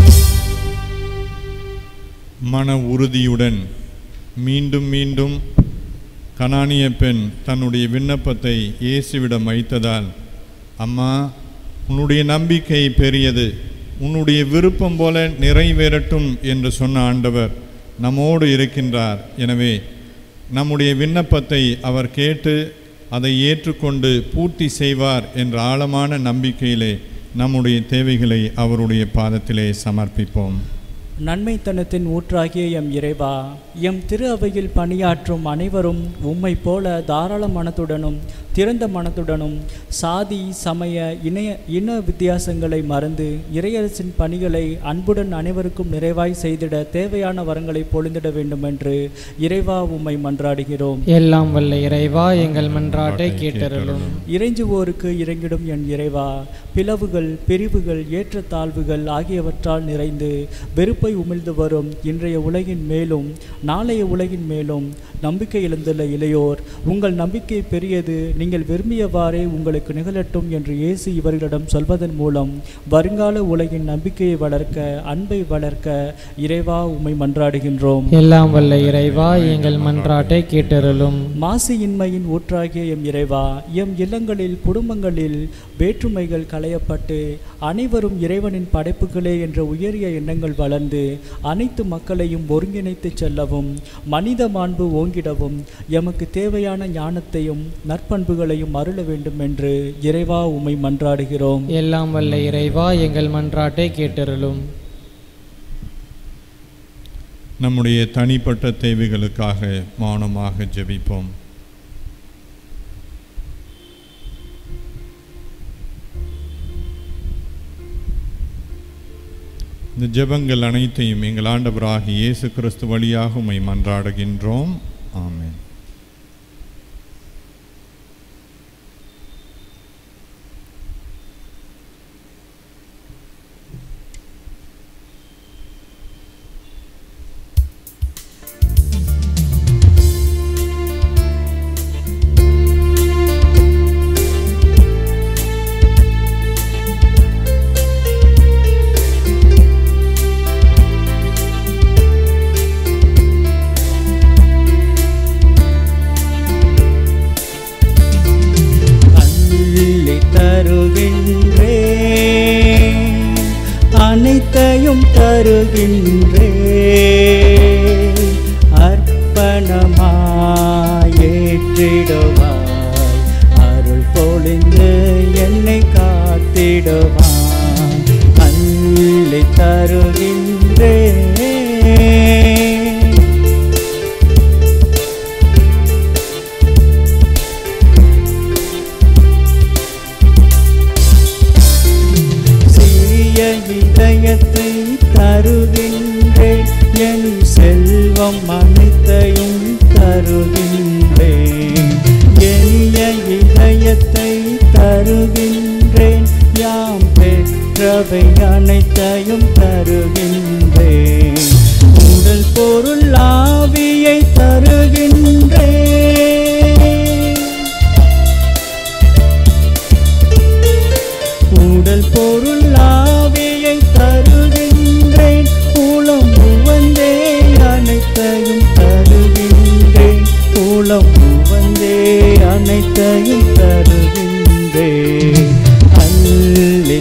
மன உறுதியுடன் மீண்டும் மீண்டும் கனானிய பெண் தன்னுடைய விண்ணப்பத்தை இயேசுவிடம் வைத்ததால் அம்மா உன்னுடைய நம்பிக்கை பெரியது உன்னுடைய விருப்பம் போல நிறைவேறட்டும் என்று சொன்ன ஆண்டவர் நம்மோடு இருக்கின்றார் எனவே நம்முடைய விண்ணப்பத்தை அவர் கேட்டு அதை ஏற்றுக்கொண்டு பூர்த்தி செய்வார் என்ற ஆழமான நம்பிக்கையிலே நம்முடைய தேவைகளை அவருடைய பாதத்திலே சமர்ப்பிப்போம் நன்மைத்தனத்தின் ஊற்றாகிய எம் இறைவா எம் திரு அவையில் பணியாற்றும் அனைவரும் உம்மை போல தாராள மனத்துடனும் திறந்த மனத்துடனும் சாதி சமய இணைய இன வித்தியாசங்களை மறந்து இறையரசின் பணிகளை அன்புடன் அனைவருக்கும் நிறைவாய் செய்திட தேவையான வரங்களை பொழிந்திட வேண்டுமென்று இறைவா உம்மை மன்றாடுகிறோம் எல்லாம் வல்ல இறைவா எங்கள் மன்றாட்டை கேட்டருளும் இறைஞ்சுவோருக்கு இறங்கிடும் என் இறைவா பிளவுகள் பிரிவுகள் ஏற்றத்தாழ்வுகள் ஆகியவற்றால் நிறைந்து வெறுப்பை உமிழ்ந்து வரும் இன்றைய உலகின் மேலும் நாளைய உலகின் மேலும் நம்பிக்கை இழந்துள்ள இளையோர் உங்கள் நம்பிக்கை பெரியது நீங்கள் விரும்பியவாறே உங்களுக்கு நிகழட்டும் என்று இயேசு இவர்களிடம் சொல்வதன் மூலம் வருங்கால உலகின் நம்பிக்கையை வளர்க்க அன்பை வளர்க்க இறைவா உம்மை மன்றாடுகின்றோம் எல்லாம் வல்ல இறைவா எங்கள் மன்றாட்டை கேட்டருளும் மாசு இன்மையின் ஊற்றாகிய எம் இறைவா எம் இல்லங்களில் குடும்பங்களில் வேற்றுமைகள் களையப்பட்டு அனைவரும் இறைவனின் படைப்புகளே என்ற உயரிய எண்ணங்கள் வளர்ந்து அனைத்து மக்களையும் ஒருங்கிணைத்து செல்லவும் மனித மாண்பு ஓங்கிடவும் எமக்கு தேவையான ஞானத்தையும் நற்பண்புகளையும் அருள வேண்டும் என்று இறைவா உம்மை மன்றாடுகிறோம் எல்லாம் வல்ல இறைவா எங்கள் மன்றாட்டை கேட்டருளும் நம்முடைய தனிப்பட்ட தேவைகளுக்காக மௌனமாக ஜெபிப்போம் இந்த ஜெபங்கள் அனைத்தையும் எங்கள் ஆண்டவராகிய இயேசு கிறிஸ்து வழியாக உம்மை மன்றாடுகின்றோம் ஆமென் அள்ளி தருகின்றே அனைத்தையும் தருகின்றே அர்ப்பணமாயேற்றிடுவாய் அருள் பொழிந்து என்னை காத்திடுவாய் அள்ளி தருகின்றே சிறிய இதயத்தை தருகின்றேன் என் செல்வம் அனைத்தையும் தருகின்றேன் எளிய இதயத்தை தருகின்றேன் யாம் பெற்றவை அனைத்தையும் தருகின்றேன் உடல் பொருள் ஆவியை தருகின்றேன் உடல் பொருள் ஆவியை தருகின்றேன் உளம் உவந்தே அனைத்தையும் தருகின்றேன் உளம் உவந்தே அனைத்தையும் தருகின்றேன் அள்ளி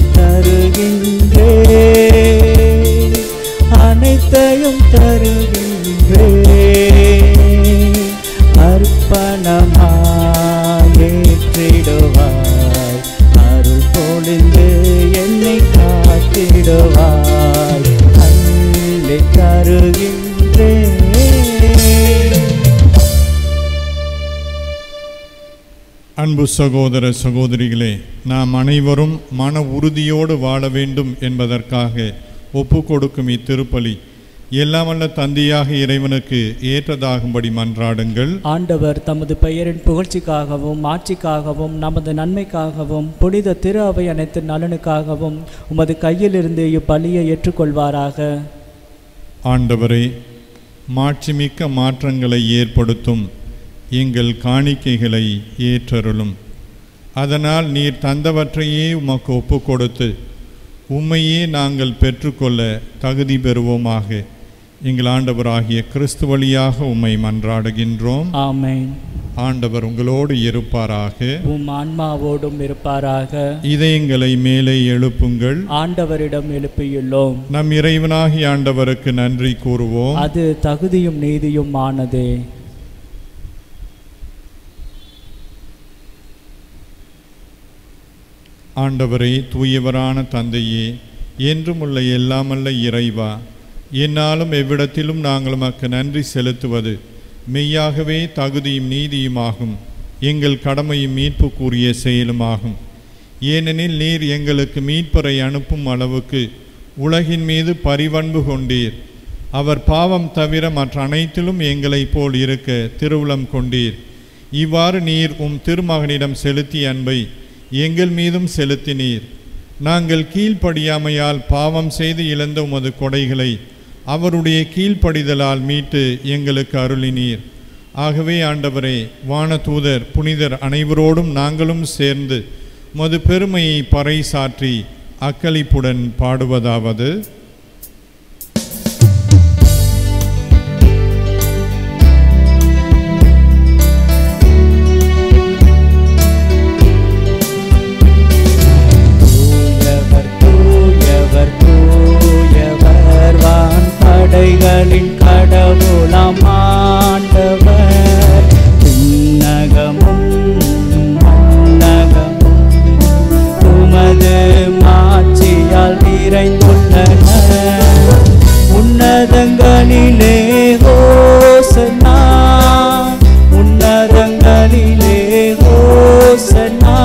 தருகின்றேன் அனைத்தையும் தருகின்றேன் அர்ப்பணமாயேற்றிடுவாய் அருள் பொழிந்து என்னை காத்திடுவாய் அள்ளி தருகின்றேன் வருகின்றேன் அன்பு சகோதர சகோதரிகளே நாம் அனைவரும் மன உறுதியோடு வாழ வேண்டும் என்பதற்காக ஒப்பு கொடுக்கும் இத்திருப்பலி எல்லாம் வல்ல தந்தையாக இறைவனுக்கு ஏற்றதாகும்படி மன்றாடுங்கள் ஆண்டவர் தமது பெயரின் புகழ்ச்சிக்காகவும் ஆட்சிக்காகவும் நமது நன்மைக்காகவும் புனித திரு அவை அனைத்து நலனுக்காகவும் உமது கையிலிருந்து இப்பலியை ஏற்றுக்கொள்வாராக ஆண்டவரே மாட்சிமிக்க மாற்றங்களை ஏற்படுத்தும் எங்கள் காணிக்கைகளை ஏற்றருளும் அதனால் நீர் தந்தவற்றையே உமக்கு ஒப்பு கொடுத்து உம்மையே நாங்கள் பெற்றுக்கொள்ள தகுதி பெறுவோமாக எங்கள் ஆண்டவராகிய கிறிஸ்து வழியாக உம்மை மன்றாடுகின்றோம் ஆமென் ஆண்டவர் உங்களோடு இருப்பாராக உம் ஆன்மாவோடும் இருப்பாராக இதயங்களை மேலே எழுப்புங்கள் ஆண்டவரிடம் எழுப்பியுள்ளோம் நம் இறைவனாகிய ஆண்டவருக்கு நன்றி கூறுவோம் அது தகுதியும் நீதியும் ஆனதே ஆண்டவரே தூயவரான தந்தையே என்றும் உள்ள எல்லாமல்ல இறைவா என்னாலும் எவ்விடத்திலும் நாங்கள் உமக்கு நன்றி செலுத்துவது மெய்யாகவே தகுதியும் நீதியுமாகும் எங்கள் கடமையும் மீட்புக்குரிய செயலுமாகும் ஏனெனில் நீர் எங்களுக்கு மீட்பரை அனுப்பும் அளவுக்கு உலகின் மீது பரிவன்பு கொண்டீர் அவர் பாவம் தவிர மற்ற அனைத்திலும் எங்களைப் போல் இருக்க திருவுளம் கொண்டீர் இவ்வாறு நீர் உம் திருமகனிடம் செலுத்திய அன்பை எங்கள் மீதும் செலுத்தினீர் நாங்கள் கீழ்ப்படியாமையால் பாவம் செய்து இழந்த உமது கொடைகளை அவருடைய கீழ்ப்படிதலால் மீட்டு எங்களுக்கு அருளினீர் ஆகவே ஆண்டவரே வானதூதர் புனிதர் அனைவரோடும் நாங்களும் சேர்ந்து உமது பெருமையை பறைசாற்றி அக்களிப்புடன் பாடுவதாவது தூயவர் தூயவர் தூயவர் வான் படைகளின் கடவுளாம் ஆண்டவர் விண்ணகமும் மண்ணகமும் உமது மாட்சியால் நிறைந்துள்ளன உன்னதங்களிலே ஹோசன்னா உன்னதங்களிலே ஹோசன்னா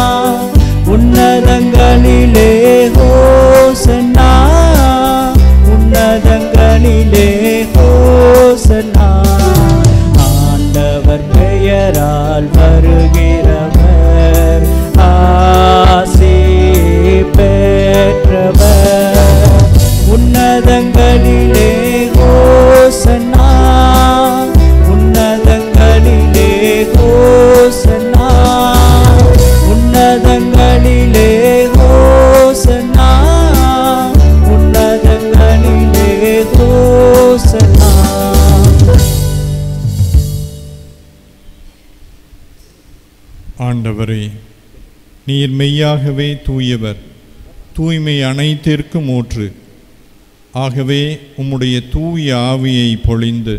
உன்னதங்களிலே ஹோசன்னா உன்னதங்களிலே ஹோசன்னா ஆண்டவர் பெயரால் வருகிறவர் ஆசி பெற்றவர் உன்னதங்களிலே ஹோசன்னா உன்னதங்களிலே ஹோசன்னா உன்னதங்களிலே ஹோசன்னா உன்னதங்களிலே ஹோசன்னா ஆண்டவரே நீர் மெய்யாகவே தூயவர் தூய்மை அனைத்திற்கும் ஊற்று ஆகவே உம்முடைய தூய ஆவியை பொழிந்து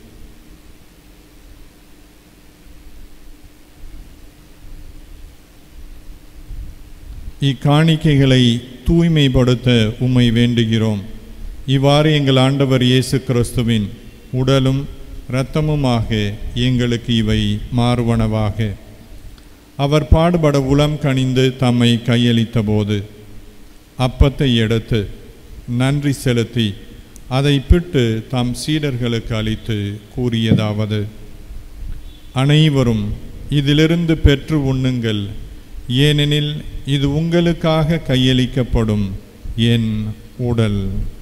இக்காணிக்கைகளை தூய்மைப்படுத்த உம்மை வேண்டுகிறோம் இவ்வாறு எங்கள் ஆண்டவர் இயேசு கிறிஸ்துவின் உடலும் இரத்தமுமாக எங்களுக்கு இவை மாறுவனவாக அவர் பாடுபட உளம் கனிந்து தம்மை கையளித்தபோது அப்பத்தை எடுத்து நன்றி செலுத்தி அதை பிட்டு தம் சீடர்களுக்கு அளித்து கூறியதாவது அனைவரும் இதிலிருந்து பெற்று உண்ணுங்கள் ஏனெனில் இது உங்களுக்காக கையளிக்கப்படும் என் உடல்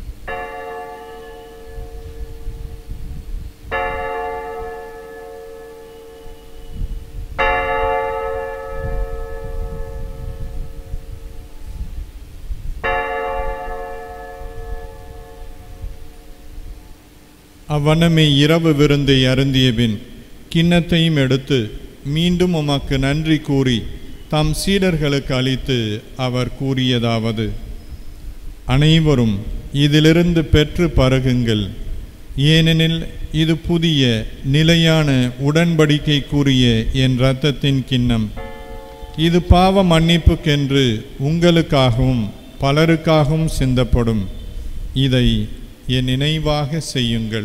அவ்வண்ணமே இரவு விருந்தை அருந்தியபின் கிண்ணத்தையும் எடுத்து மீண்டும் உமக்கு நன்றி கூறி தம் சீடர்களுக்கு அளித்து அவர் கூறியதாவது அனைவரும் இதிலிருந்து பெற்று பருகுங்கள் ஏனெனில் இது புதிய நிலையான உடன்படிக்கைக்குரிய என் இரத்தத்தின் கிண்ணம் இது பாவ மன்னிப்புக்கென்று உங்களுக்காகவும் பலருக்காகவும் சிந்தப்படும் இதை என் நினைவாக செய்யுங்கள்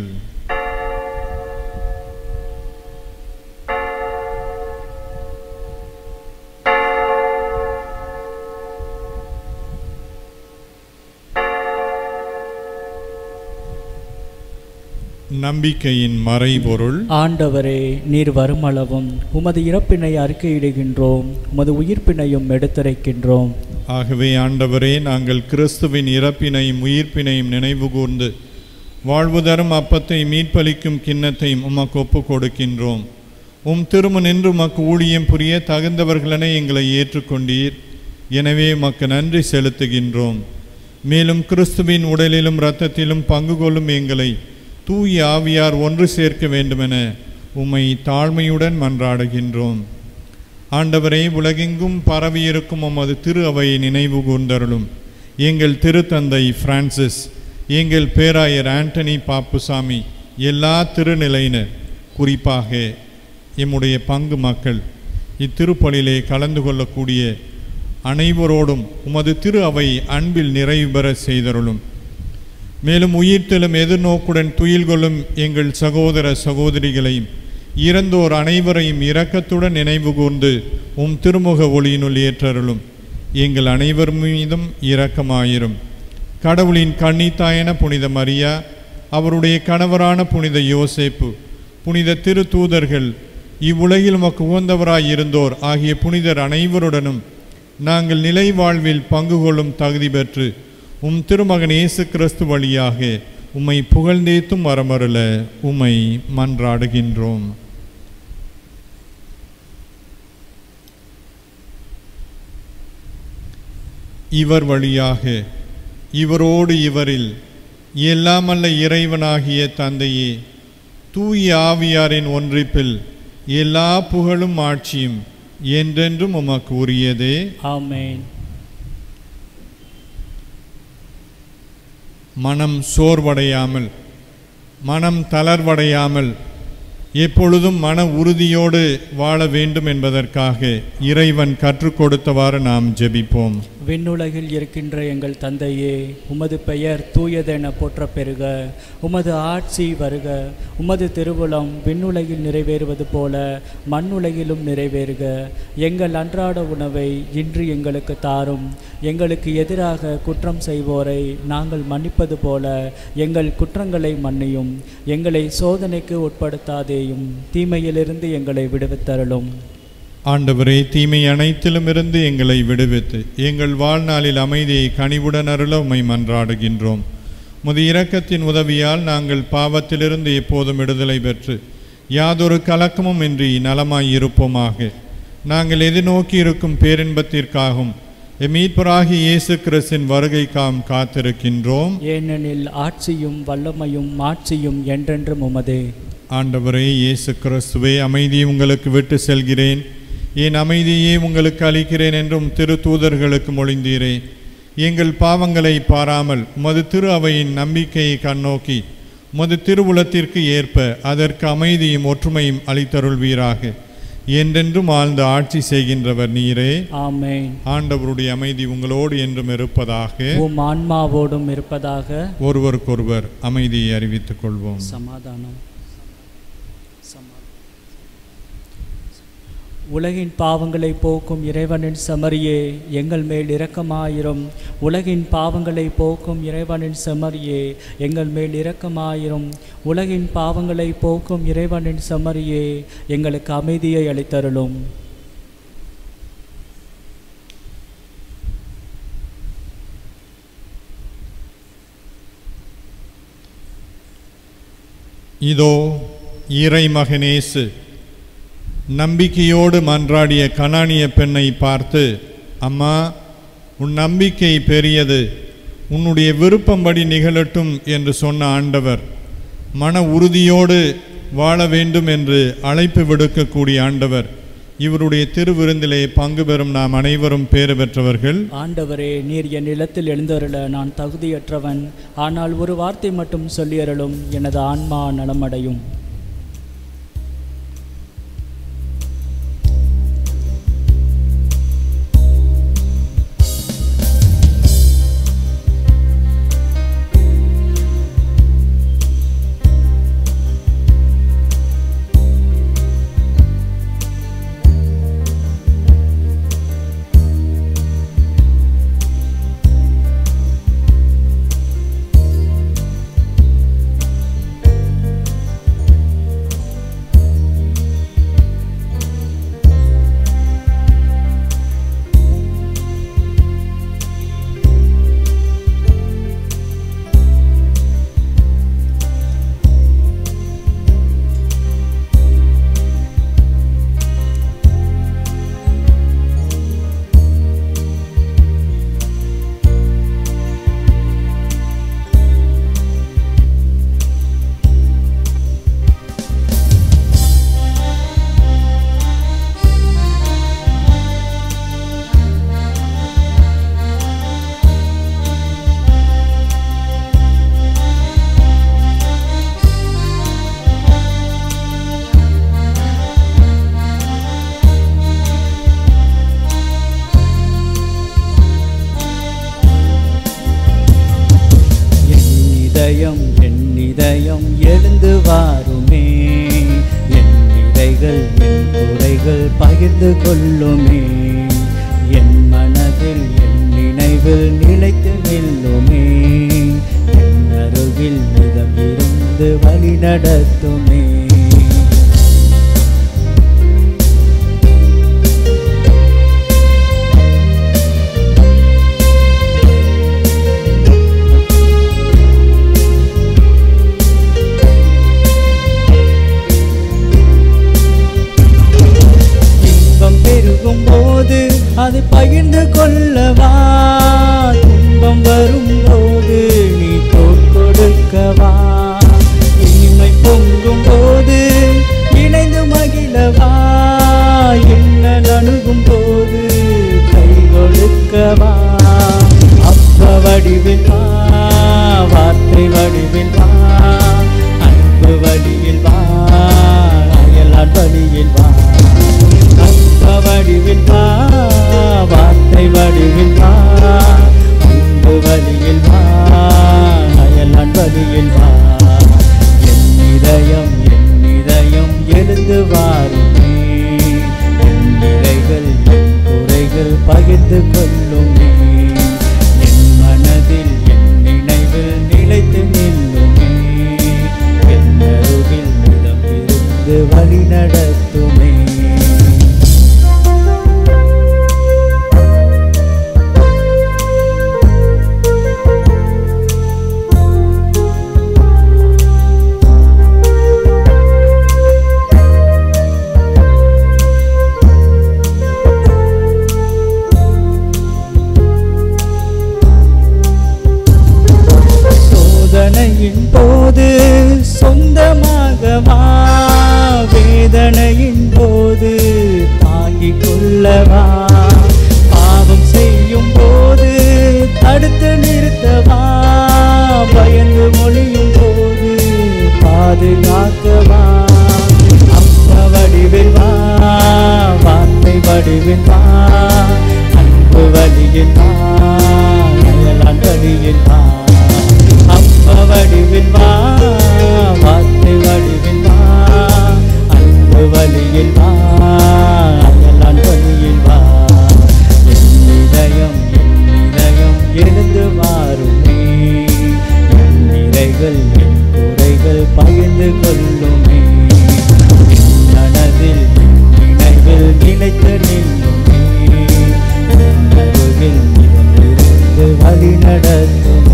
நம்பிக்கையின் மறைபொருள் ஆண்டவரே நீர் வருமளவும் உமது இறப்பினை அறிக்கையிடுகின்றோம் உமது உயிர்ப்பினையும் எடுத்துரைக்கின்றோம் ஆகவே ஆண்டவரே நாங்கள் கிறிஸ்துவின் இறப்பினையும் உயிர்ப்பினையும் நினைவு கூர்ந்து வாழ்வு தரும் அப்பத்தை மீட்பளிக்கும் கிண்ணத்தையும் உமக்கு ஒப்புக் கொடுக்கின்றோம் உம் திரும்ப நின்று உமக்கு ஊழியம் புரிய தகுந்தவர்களென எங்களை ஏற்றுக்கொண்டீர் எனவே உமக்கு நன்றி செலுத்துகின்றோம் மேலும் கிறிஸ்துவின் உடலிலும் இரத்தத்திலும் பங்கு கொள்ளும் எங்களை தூய ஆவியார் ஒன்று சேர்க்க வேண்டுமென உம்மை தாழ்மையுடன் மன்றாடுகின்றோம் ஆண்டவரே உலகெங்கும் பரவியிருக்கும் உமது திரு அவையை நினைவு கூர்ந்தருளும் எங்கள் திருத்தந்தை பிரான்சிஸ் எங்கள் பேராயர் ஆண்டனி பாப்புசாமி எல்லா திருநிலையினர் குறிப்பாக எம்முடைய பங்கு மக்கள் இத்திருப்பலிலே கலந்து கொள்ளக்கூடிய அனைவரோடும் உமது திரு அவை அன்பில் நிறைவு பெற செய்தருளும் மேலும் உயிர்த்தெழும் எதிர்நோக்குடன் துயில் கொள்ளும் எங்கள் சகோதர சகோதரிகளையும் இறந்தோர் அனைவரையும் இரக்கத்துடன் நினைவு கூர்ந்து உம் திருமுக ஒளியினுள் ஏற்றருளும் எங்கள் அனைவர் மீதும் இரக்கமாயிரும் கடவுளின் கன்னித்தாயன புனித மரியா அவருடைய கணவரான புனித யோசேப்பு புனித திரு தூதர்கள் இவ்வுலகில் உமக்கு உகந்தவராய் இருந்தோர் ஆகிய புனிதர் அனைவருடனும் நாங்கள் நிலை வாழ்வில் பங்கு கொள்ளும் தகுதி பெற்று உம் திருமகன் இயேசு கிறிஸ்து வழியாக உம்மை புகழ்ந்தேத்தும் வரமருள உம்மை மன்றாடுகின்றோம் இவர் வழியாக இவரோடு இவரில் எல்லாமல்ல இறைவனாகிய தந்தையே தூய ஆவியாரின் ஒன்றிப்பில் எல்லா புகழும் ஆட்சியும் என்றென்றும் உமக்கு உரியதே ஆமென் மனம் சோர்வடையாமல் மனம் தளர்வடையாமல் எப்பொழுதும் மன உறுதியோடு வாழ வேண்டும் என்பதற்காக இறைவன் கற்றுக் கொடுத்தவாறு நாம் ஜெபிப்போம் விண்ணுலகில் இருக்கின்ற எங்கள் தந்தையே உமது பெயர் தூயதென போற்றப் பெறுக உமது ஆட்சி வருக உமது திருவுளம் விண்ணுலகில் நிறைவேறுவது போல மண்ணுலகிலும் நிறைவேறுக எங்கள் அன்றாட உணவை இன்று எங்களுக்கு தாரும் எங்களுக்கு எதிராக குற்றம் செய்வோரை நாங்கள் மன்னிப்பது போல எங்கள் குற்றங்களை மன்னியும் எங்களை சோதனைக்கு உட்படுத்தாதேயும் தீமையிலிருந்து எங்களை விடுவித்தருளும் ஆண்டவரே தீமை அனைத்திலும் இருந்து எங்களை விடுவித்து எங்கள் வாழ்நாளில் அமைதியை கனிவுடன் அருள உம்மை மன்றாடுகின்றோம் முது இரக்கத்தின் உதவியால் நாங்கள் பாவத்திலிருந்து எப்போதும் விடுதலை பெற்று யாதொரு கலக்கமும் இன்றி நலமாய் இருப்போமாக நாங்கள் எதிர்நோக்கி இருக்கும் பேரின்பத்திற்காகவும் எம்மீட்பராகி இயேசு கிறிஸ்தின் வருகைக்காம் காத்திருக்கின்றோம் ஏனெனில் ஆட்சியும் வல்லமையும் மாட்சியும் என்றென்றும் உமதே ஆண்டவரே இயேசு கிறிஸ்துவே அமைதியை உங்களுக்கு விட்டு செல்கிறேன் என் அமைதியை உங்களுக்கு அளிக்கிறேன் என்றும் திரு தூதர்களுக்கு மொழிந்தீரே எங்கள் பாவங்களை பாராமல் உமது திரு அவையின் நம்பிக்கையை கண்ணோக்கி உமது திருவுளத்திற்கு ஏற்ப அதற்கு அமைதியும் ஒற்றுமையும் அளித்தருள்வீராக என்றென்றும் ஆழ்ந்து ஆட்சி செய்கின்றவர் நீரே ஆமென் ஆண்டவருடைய அமைதி உங்களோடு என்றும் இருப்பதாக உம் ஆன்மாவோடும் இருப்பதாக ஒருவருக்கொருவர் அமைதியை அறிவித்துக் கொள்வோம் சமாதானம் சமா- உலகின் பாவங்களை போக்கும் இறைவனின் செமரியே எங்கள் மேல் இரக்கமாயிரும் உலகின் பாவங்களை போக்கும் இறைவனின் செமரியே எங்கள் மேல் இரக்கமாயிரும் உலகின் பாவங்களை போக்கும் இறைவனின் செமரியே எங்களுக்கு அமைதியை அளித்தருளும் இதோ இறைமகனேசு நம்பிக்கையோடு மன்றாடிய கனானிய பெண்ணை பார்த்து அம்மா உன் நம்பிக்கை பெரியது உன்னுடைய விருப்பம்படி நிகழட்டும் என்று சொன்ன ஆண்டவர் மன உறுதியோடு வாழ வேண்டும் என்று அழைப்பு விடுக்கக்கூடிய ஆண்டவர் இவருடைய திருவிருந்திலே பங்கு பெறும் நாம் அனைவரும் பேறு பெற்றவர்கள் ஆண்டவரே நீர் என் நிலத்தில் எழுந்தருள நான் தகுதியற்றவன் ஆனால் ஒரு வார்த்தை மட்டும் சொல்லியருளும் எனது ஆன்மா நலமடையும் இதயம் என் இதயம் எழுந்து வாருமே என் நிறைகள் என் குறைகள் பகிர்ந்து கொள்ளுமே என் மனதில் என் நினைவில் நிலைத்து நில்லுமே என் அருகில் மிதம் இருந்து வழி நடத்துமே இன்பம் பெருகும் போது அதை பகிர்ந்து கொள்ளவா துன்பம் வரும் போது நீ தோல் கொடுக்கவா இனிமை பொங்கும் போது இணைந்து மகிழவா என்ன அணுகும் போது கை கொடுக்கவா அப்ப வடிவில் வா வார்த்தை வடிவில் வா அன்பு வழியில் வா அயலான் வழியில் வா அன்ப வடிவில் வா வார்த்தை வடிவில் வா அன்பு வழியில் வா அயலான் வழியில் வா என் இதயம் என் இதயம் எழுந்து வாருமே என் நிறைகள் என் குறைகள் பகிர்ந்து கொள்ளுமே என் மனதில் என் நினைவில் நிலைத்து நில்லுமே என் அருகில் நிலம் இருந்து வழி நடத்துமே சோதனையின் போது சொந்தமாகவா வேதனையின் போது தாங்கிக் கொள்ளவா பாவம் செய்யும் போது தடுத்து நிறுத்தவா பயந்து மொழியும் போது பாதுகாக்கவா அப்ப வடிவில் வா வார்த்தை வடிவில் வா அன்பு வழியில் வா அயலான் வழியில் வா அப்ப வடிவில் வா வார்த்தை வடிவில் வா அன்பு வழியில் வா அயலான் வழியில் வா என் இதயம் என் இதயம் எழுந்து வாருமே என் நிறைகள் என் குறைகள் பகிர்ந்து கொள்ளுமே என் மனதில் என் நினைவில் நிலைத்து நில்லுமே என் அருகில் இருந்து வழி நடத்துமே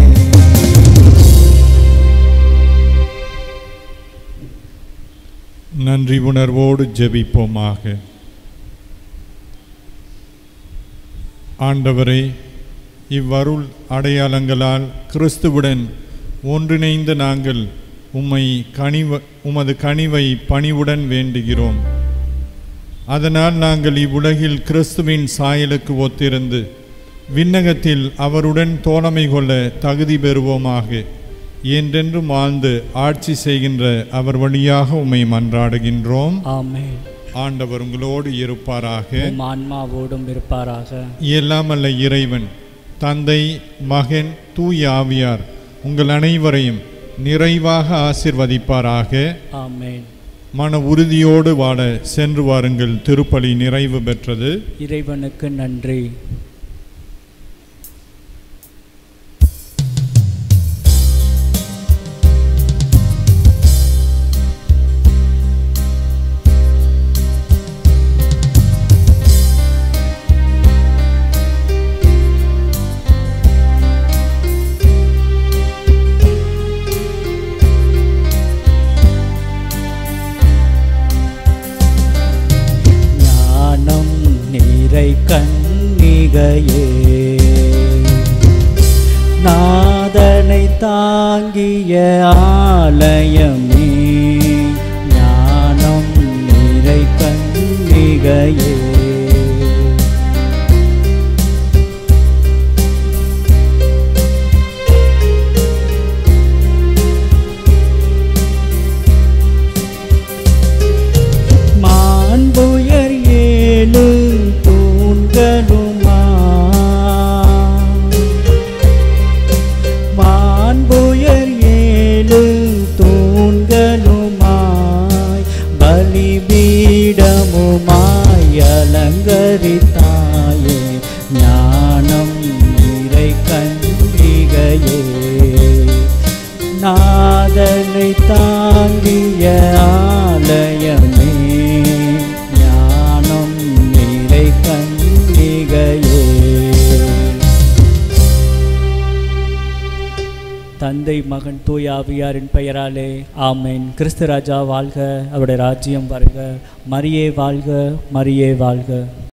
நன்றி உணர்வோடு ஜெபிப்போமாக ஆண்டவரே இவ்வருள் அடையாளங்களால் கிறிஸ்துவுடன் ஒன்றிணைந்த நாங்கள் உம்மை கனிவ உமது கனிவை பணிவுடன் வேண்டுகிறோம் அதனால் நாங்கள் இவ்வுலகில் கிறிஸ்துவின் சாயலுக்கு ஒத்திருந்து விண்ணகத்தில் அவருடன் தோழமை கொள்ள தகுதி பெறுவோமாக என்றென்றும் வாழ்ந்து ஆட்சி செய்கின்ற அவர் வழியாக உம்மை மன்றாடுகின்றோம் ஆமென் ஆண்டவர் உங்களோடு இருப்பாராக உம் ஆன்மாவோடும் இருப்பாராக எல்லாமல்ல இறைவன் தந்தை மகன் தூய ஆவியார் உங்கள் அனைவரையும் நிறைவாக ஆசிர்வதிப்பாராக ஆமென் மன உறுதியோடு வாழ சென்று வாருங்கள் திருப்பலி நிறைவு பெற்றது இறைவனுக்கு நன்றி ஞானம் நீரை கண்ணிகையே நாதனை தாங்கிய ஆலயமே ஞானம் நீரை கண்ணிகையே மாண்புயர் ஏழு தூண்களுமா மாண்புயர் ஏழு வேதனை தாங்கிய ஆலயமே ஞானம் நீரை கண்ணிகையே தந்தை மகன் தூய ஆவியாரின் பெயராலே ஆமேன் கிறிஸ்து ராஜா வாழ்க அவருடைய ராஜ்யம் வருக மரியே வாழ்க மரியே வாழ்க